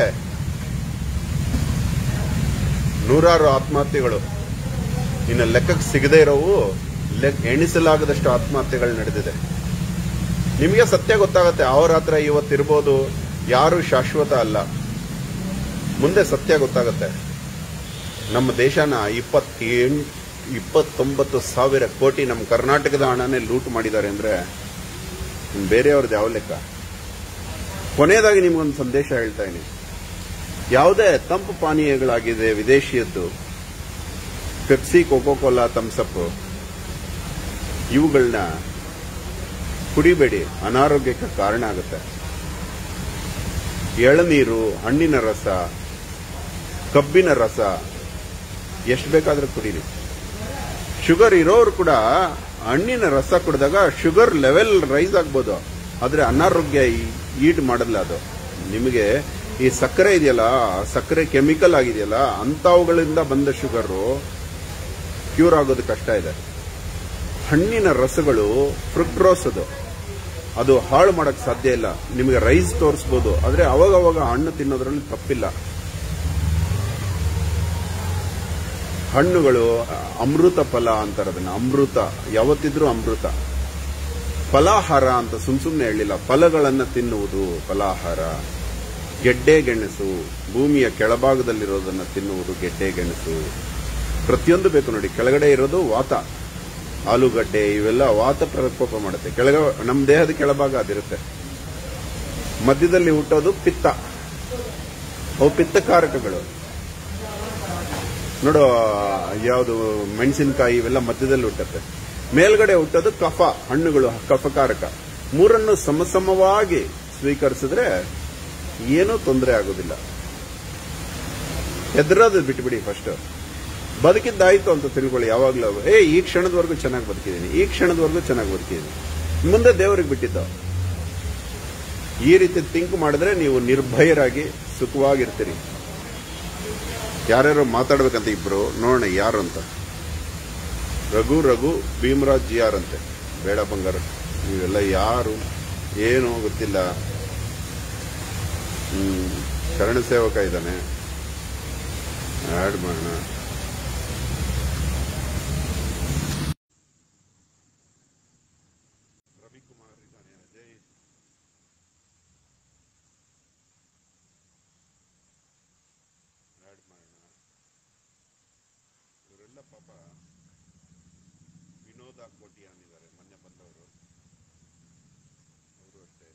ನೂರಾರು ಆತ್ಮಹತ್ಯೆಗಳು ಇನ್ನು ಲೆಕ್ಕಕ್ಕೆ ಸಿಗದೇ ಇರೋವು ಲೆಕ್ ಎಣಿಸಲಾಗದಷ್ಟು ಆತ್ಮಹತ್ಯೆಗಳು ನಡೆದಿದೆ ನಿಮಗೆ ಸತ್ಯ ಗೊತ್ತಾಗತ್ತೆ ಅವರ ಹತ್ರ ಇವತ್ತಿರ್ಬೋದು ಯಾರು ಶಾಶ್ವತ ಅಲ್ಲ ಮುಂದೆ ಸತ್ಯ ಗೊತ್ತಾಗತ್ತೆ ನಮ್ಮ ದೇಶನ ಇಪ್ಪತ್ತೇಳು ಇಪ್ಪತ್ತೊಂಬತ್ತು ಸಾವಿರ ಕೋಟಿ ನಮ್ಮ ಕರ್ನಾಟಕದ ಹಣನೇ ಲೂಟ್ ಮಾಡಿದ್ದಾರೆ ಅಂದ್ರೆ ಇನ್ನು ಬೇರೆಯವ್ರದ್ದು ಯಾವ ಲೆಕ್ಕ ಕೊನೆಯದಾಗಿ ನಿಮ್ಗೊಂದು ಸಂದೇಶ ಹೇಳ್ತಾ ಇದ್ದೀನಿ ಯಾವುದೇ ತಂಪು ಪಾನೀಯಗಳಾಗಿದೆ ವಿದೇಶಿಯದ್ದು ಪೆಪ್ಸಿ ಕೋಕೋ ಕೋಲಾ ಥಮ್ಸಪ್ ಇವುಗಳನ್ನ ಕುಡಿಬೇಡಿ ಅನಾರೋಗ್ಯಕ್ಕೆ ಕಾರಣ ಆಗುತ್ತೆ ಎಳನೀರು ಹಣ್ಣಿನ ರಸ ಕಬ್ಬಿನ ರಸ ಎಷ್ಟು ಬೇಕಾದ್ರೂ ಕುಡೀರಿ ಶುಗರ್ ಇರೋರು ಕೂಡ ಹಣ್ಣಿನ ರಸ ಕುಡಿದಾಗ ಶುಗರ್ ಲೆವೆಲ್ ರೈಸ್ ಆಗ್ಬೋದು ಆದ್ರೆ ಅನಾರೋಗ್ಯ ಈ- ಈಡ್ ಮಾಡಲ್ಲ ಅದು ನಿಮಗೆ ಈ ಸಕ್ಕರೆ ಇದೆಯಲ್ಲ ಸಕ್ಕರೆ ಕೆಮಿಕಲ್ ಆಗಿದೆಯಲ್ಲ ಅಂತವುಗಳಿಂದ ಬಂದ ಶುಗರು ಕ್ಯೂರ್ ಆಗೋದು ಕಷ್ಟ ಇದೆ ಹಣ್ಣಿನ ರಸಗಳು ಫ್ರುಕ್ಟ್ರೋಸ್ ಅದು ಅದು ಹಾಳು ಮಾಡಕ್ ಸಾಧ್ಯ ಇಲ್ಲ ನಿಮಗೆ ರೈಸ್ ತೋರಿಸ್ಬೋದು ಆದ್ರೆ ಅವಾಗ ಅವಾಗ ಹಣ್ಣು ತಿನ್ನೋದ್ರಲ್ಲಿ ತಪ್ಪಿಲ್ಲ ಹಣ್ಣುಗಳು ಅಮೃತ ಫಲ ಅಂತಾರೆ ಅದನ್ನ ಅಮೃತ ಯಾವತ್ತಿದ್ರೂ ಅಮೃತ ಫಲಾಹಾರ ಅಂತ ಸುಮ್ ಸುಮ್ನೆ ಹೇಳಿಲ್ಲ ಫಲಗಳನ್ನ ತಿನ್ನುವುದು ಫಲಾಹಾರ ಗೆಡ್ಡೆ ಗೆಣಸು ಭೂಮಿಯ ಕೆಳಭಾಗದಲ್ಲಿರೋದನ್ನ ತಿನ್ನುವುದು ಗೆಡ್ಡೆ ಗೆಣಸು ಪ್ರತಿಯೊಂದು ಬೇಕು ನೋಡಿ ಕೆಳಗಡೆ ಇರೋದು ವಾತ ಆಲೂಗಡ್ಡೆ ಇವೆಲ್ಲ ವಾತ ಪ್ರಕೋಪ ಮಾಡುತ್ತೆ ಕೆಳಗ ನಮ್ಮ ದೇಹದ ಕೆಳಭಾಗ ಅದಿರುತ್ತೆ ಮಧ್ಯದಲ್ಲಿ ಹುಟ್ಟೋದು ಪಿತ್ತ ಅವು ಪಿತ್ತಕಾರಕಗಳು ನೋಡು ಯಾವುದು ಮೆಣಸಿನಕಾಯಿ ಇವೆಲ್ಲ ಮಧ್ಯದಲ್ಲಿ ಹುಟ್ಟುತ್ತೆ ಮೇಲ್ಗಡೆ ಹುಟ್ಟೋದು ಕಫ ಹಣ್ಣುಗಳು ಕಫಕಾರಕ ಮೂರನ್ನು ಸಮಸಮವಾಗಿ ಸ್ವೀಕರಿಸಿದ್ರೆ ಏನೂ ತೊಂದರೆ ಆಗೋದಿಲ್ಲ ಹೆದರೋದು ಬಿಟ್ಬಿಡಿ ಫಸ್ಟ್ ಬದುಕಿದ್ದಾಯ್ತು ಅಂತ ತಿಳ್ಕೊಳ್ಳಿ ಯಾವಾಗ್ಲೂ ಏ ಈ ಕ್ಷಣದವರೆಗೂ ಚೆನ್ನಾಗಿ ಬದುಕಿದ್ದೀನಿ ಈ ಕ್ಷಣದವರೆಗೂ ಚೆನ್ನಾಗಿ ಬದುಕಿದ್ದೀನಿ ಮುಂದೆ ದೇವರಿಗೆ ಬಿಟ್ಟಿದ್ದ ಈ ರೀತಿ ಥಿಂಕ್ ಮಾಡಿದ್ರೆ ನೀವು ನಿರ್ಭಯರಾಗಿ ಸುಖವಾಗಿರ್ತೀರಿ ಯಾರ್ಯಾರು ಮಾತಾಡ್ಬೇಕಂತ ಇಬ್ರು ನೋಡೋಣ ಯಾರು ಅಂತ ರಘು ರಘು ಭೀಮರಾಜ್ ಜಿ ಆರ್ ಅಂತೆ ಬೇಡ ಬಂಗಾರ ನೀವೆಲ್ಲ ಯಾರು ಏನು ಗೊತ್ತಿಲ್ಲ ಹ್ಮ್ ಶರಣ ಸೇವಕ ಇದ್ದಾನೆ ಆಡ್ ಮಾಡೋಣ ರವಿಕುಮಾರ್ ಇದ್ದಾನೆ ಅಜಯ್ ಆಡ್ ಮಾಡೋಣ ಇವರೆಲ್ಲ ಪಾಪ ವಿನೋದ ಕೋಟಿಯಾನ್ ಇದ್ದಾರೆ ಮೊನ್ನೆ ಬಂದವರು ಅವರು ಅಷ್ಟೇ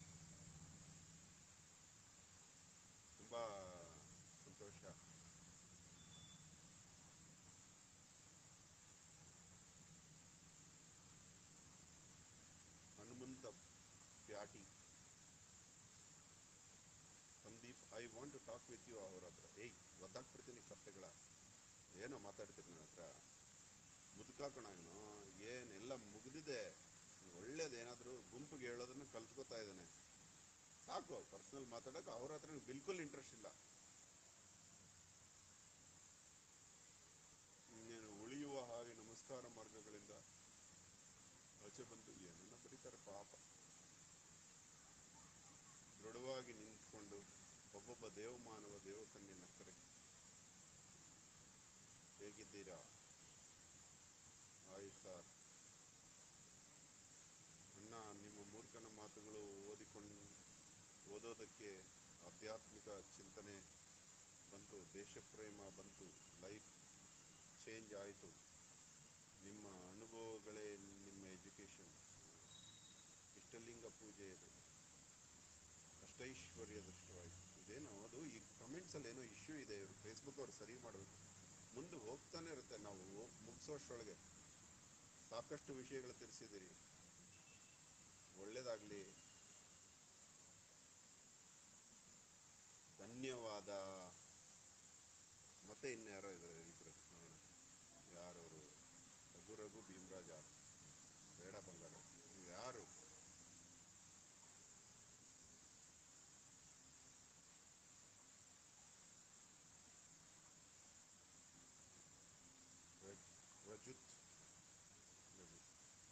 ತುಂಬಾ ಸಂತೋಷ ಹನುಮಂತ ಪ್ಯಾಟಿ Sandeep I want to talk with you ಅವ್ರ ಹತ್ರ ಏಯ್ ಒದ್ದಾಕ್ಬಿಡ್ತೀನಿ ಕಪ್ಪೆಗಳ ಏನೋ ಮಾತಾಡ್ತೀನಿ ನನ್ನ ಹತ್ರ ಮುದುಕಾಕಣ ಇವನು ಏನೆಲ್ಲ ಮುಗಿದಿದೆ ಒಳ್ಳೇದೇನಾದ್ರೂ ಗುಂಪಿಗೆ ಹೇಳೋದನ್ನ ಕಲ್ತ್ಕೋತಾ ಇದ್ದಾನೆ ಸಾಕು ಪರ್ಸನಲ್ ಮಾತಾಡಕ್ ಅವ್ರ ಹತ್ರ ಬಿಲ್ಕುಲ್ ಇಂಟ್ರೆಸ್ಟ್ ಇಲ್ಲ ಇನ್ನೇನು ಉಳಿಯುವ ಹಾಗೆ ನಮಸ್ಕಾರ ಮಾರ್ಗಗಳಿಂದ ಆಚೆ ಬಂದು ಏನನ್ನ ಬರೀತಾರೆ ಪಾಪ ದೃಢವಾಗಿ ನಿಂತ್ಕೊಂಡು ಒಬ್ಬೊಬ್ಬ ದೇವಮಾನವ ದೇವಕನ್ಯನ ಕರೆ ಹೇಗಿದ್ದೀರಾ ಹಾಯ್ ಸರ್ ಅಣ್ಣ ನಿಮ್ಮ ಮೂರ್ಖನ ಮಾತುಗಳು ಓದಿಕೊಂಡು ಓದೋದಕ್ಕೆ ಆಧ್ಯಾತ್ಮಿಕ ಚಿಂತನೆ ಬಂತು ದೇಶಪ್ರೇಮ ಬಂತು ಲೈಫ್ ಚೇಂಜ್ ಆಯಿತು ನಿಮ್ಮ ಅನುಭವಗಳೇ ನಿಮ್ಮ ಎಜುಕೇಶನ್ ಇಷ್ಟಲಿಂಗ ಪೂಜೆ ಇದು ಅಷ್ಟೈಶ್ವರ್ಯದಷ್ಟವಾಯಿತು ಇದೇನೋ ಅದು ಈ ಕಮೆಂಟ್ಸ್ ಅಲ್ಲಿ ಏನೋ ಇಶ್ಯೂ ಇದೆ ಇವರು ಫೇಸ್ಬುಕ್ ಅವ್ರು ಸರಿ ಮಾಡಬೇಕು ಮುಂದೆ ಹೋಗ್ತಾನೆ ಇರುತ್ತೆ ನಾವು ಮುಗಿಸೋಷ್ರೊಳಗೆ ಸಾಕಷ್ಟು ವಿಷಯಗಳು ತಿಳಿಸಿದಿರಿ ಒಳ್ಳೇದಾಗ್ಲಿ ಧನ್ಯವಾದ ಮತ್ತೆ ಇನ್ಯಾರೋ ಇದ್ದಾರೆ ಇಬ್ರು ನೋಡೋಣ ಯಾರವರು ರಘು ರಘು ಭೀಮರಾಜ್ ಯಾರು ಬೇಡ ಬಂಗಾರ ನೀವು ಯಾರು ರಜ್- ರಜುತ್ ರಜುತ್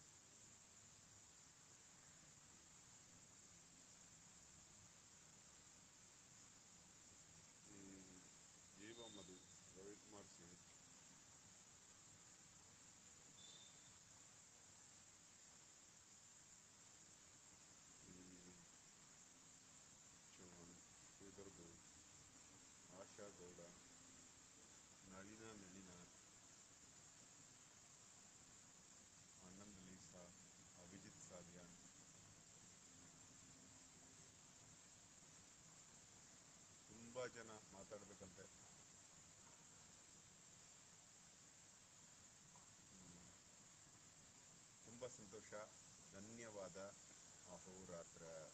ಹ್ಮ್, ಜೀವ ಮಧು ರವಿಕುಮಾರ್ ಸಿಂಗ್ ಹ್ಮ್, ಚೌಹಾಣ್ ಶ್ರೀಧರ್ ಗೌಡ್ ಆಶಾ ಗೌಡ ನಳಿನಾ ನಳಿನ ಆನಂದ್ ಲೀಸಾ ಅಭಿಜಿತ್ ಸಾಲಿಯಾನ್ ತುಂಬಾ ಜನ ಮಾತಾಡ್ಬೇಕಂತೆ ಹ್ಮ್. ತುಂಬಾ ಸಂತೋಷ ಧನ್ಯವಾದ ಅಹೋರಾತ್ರ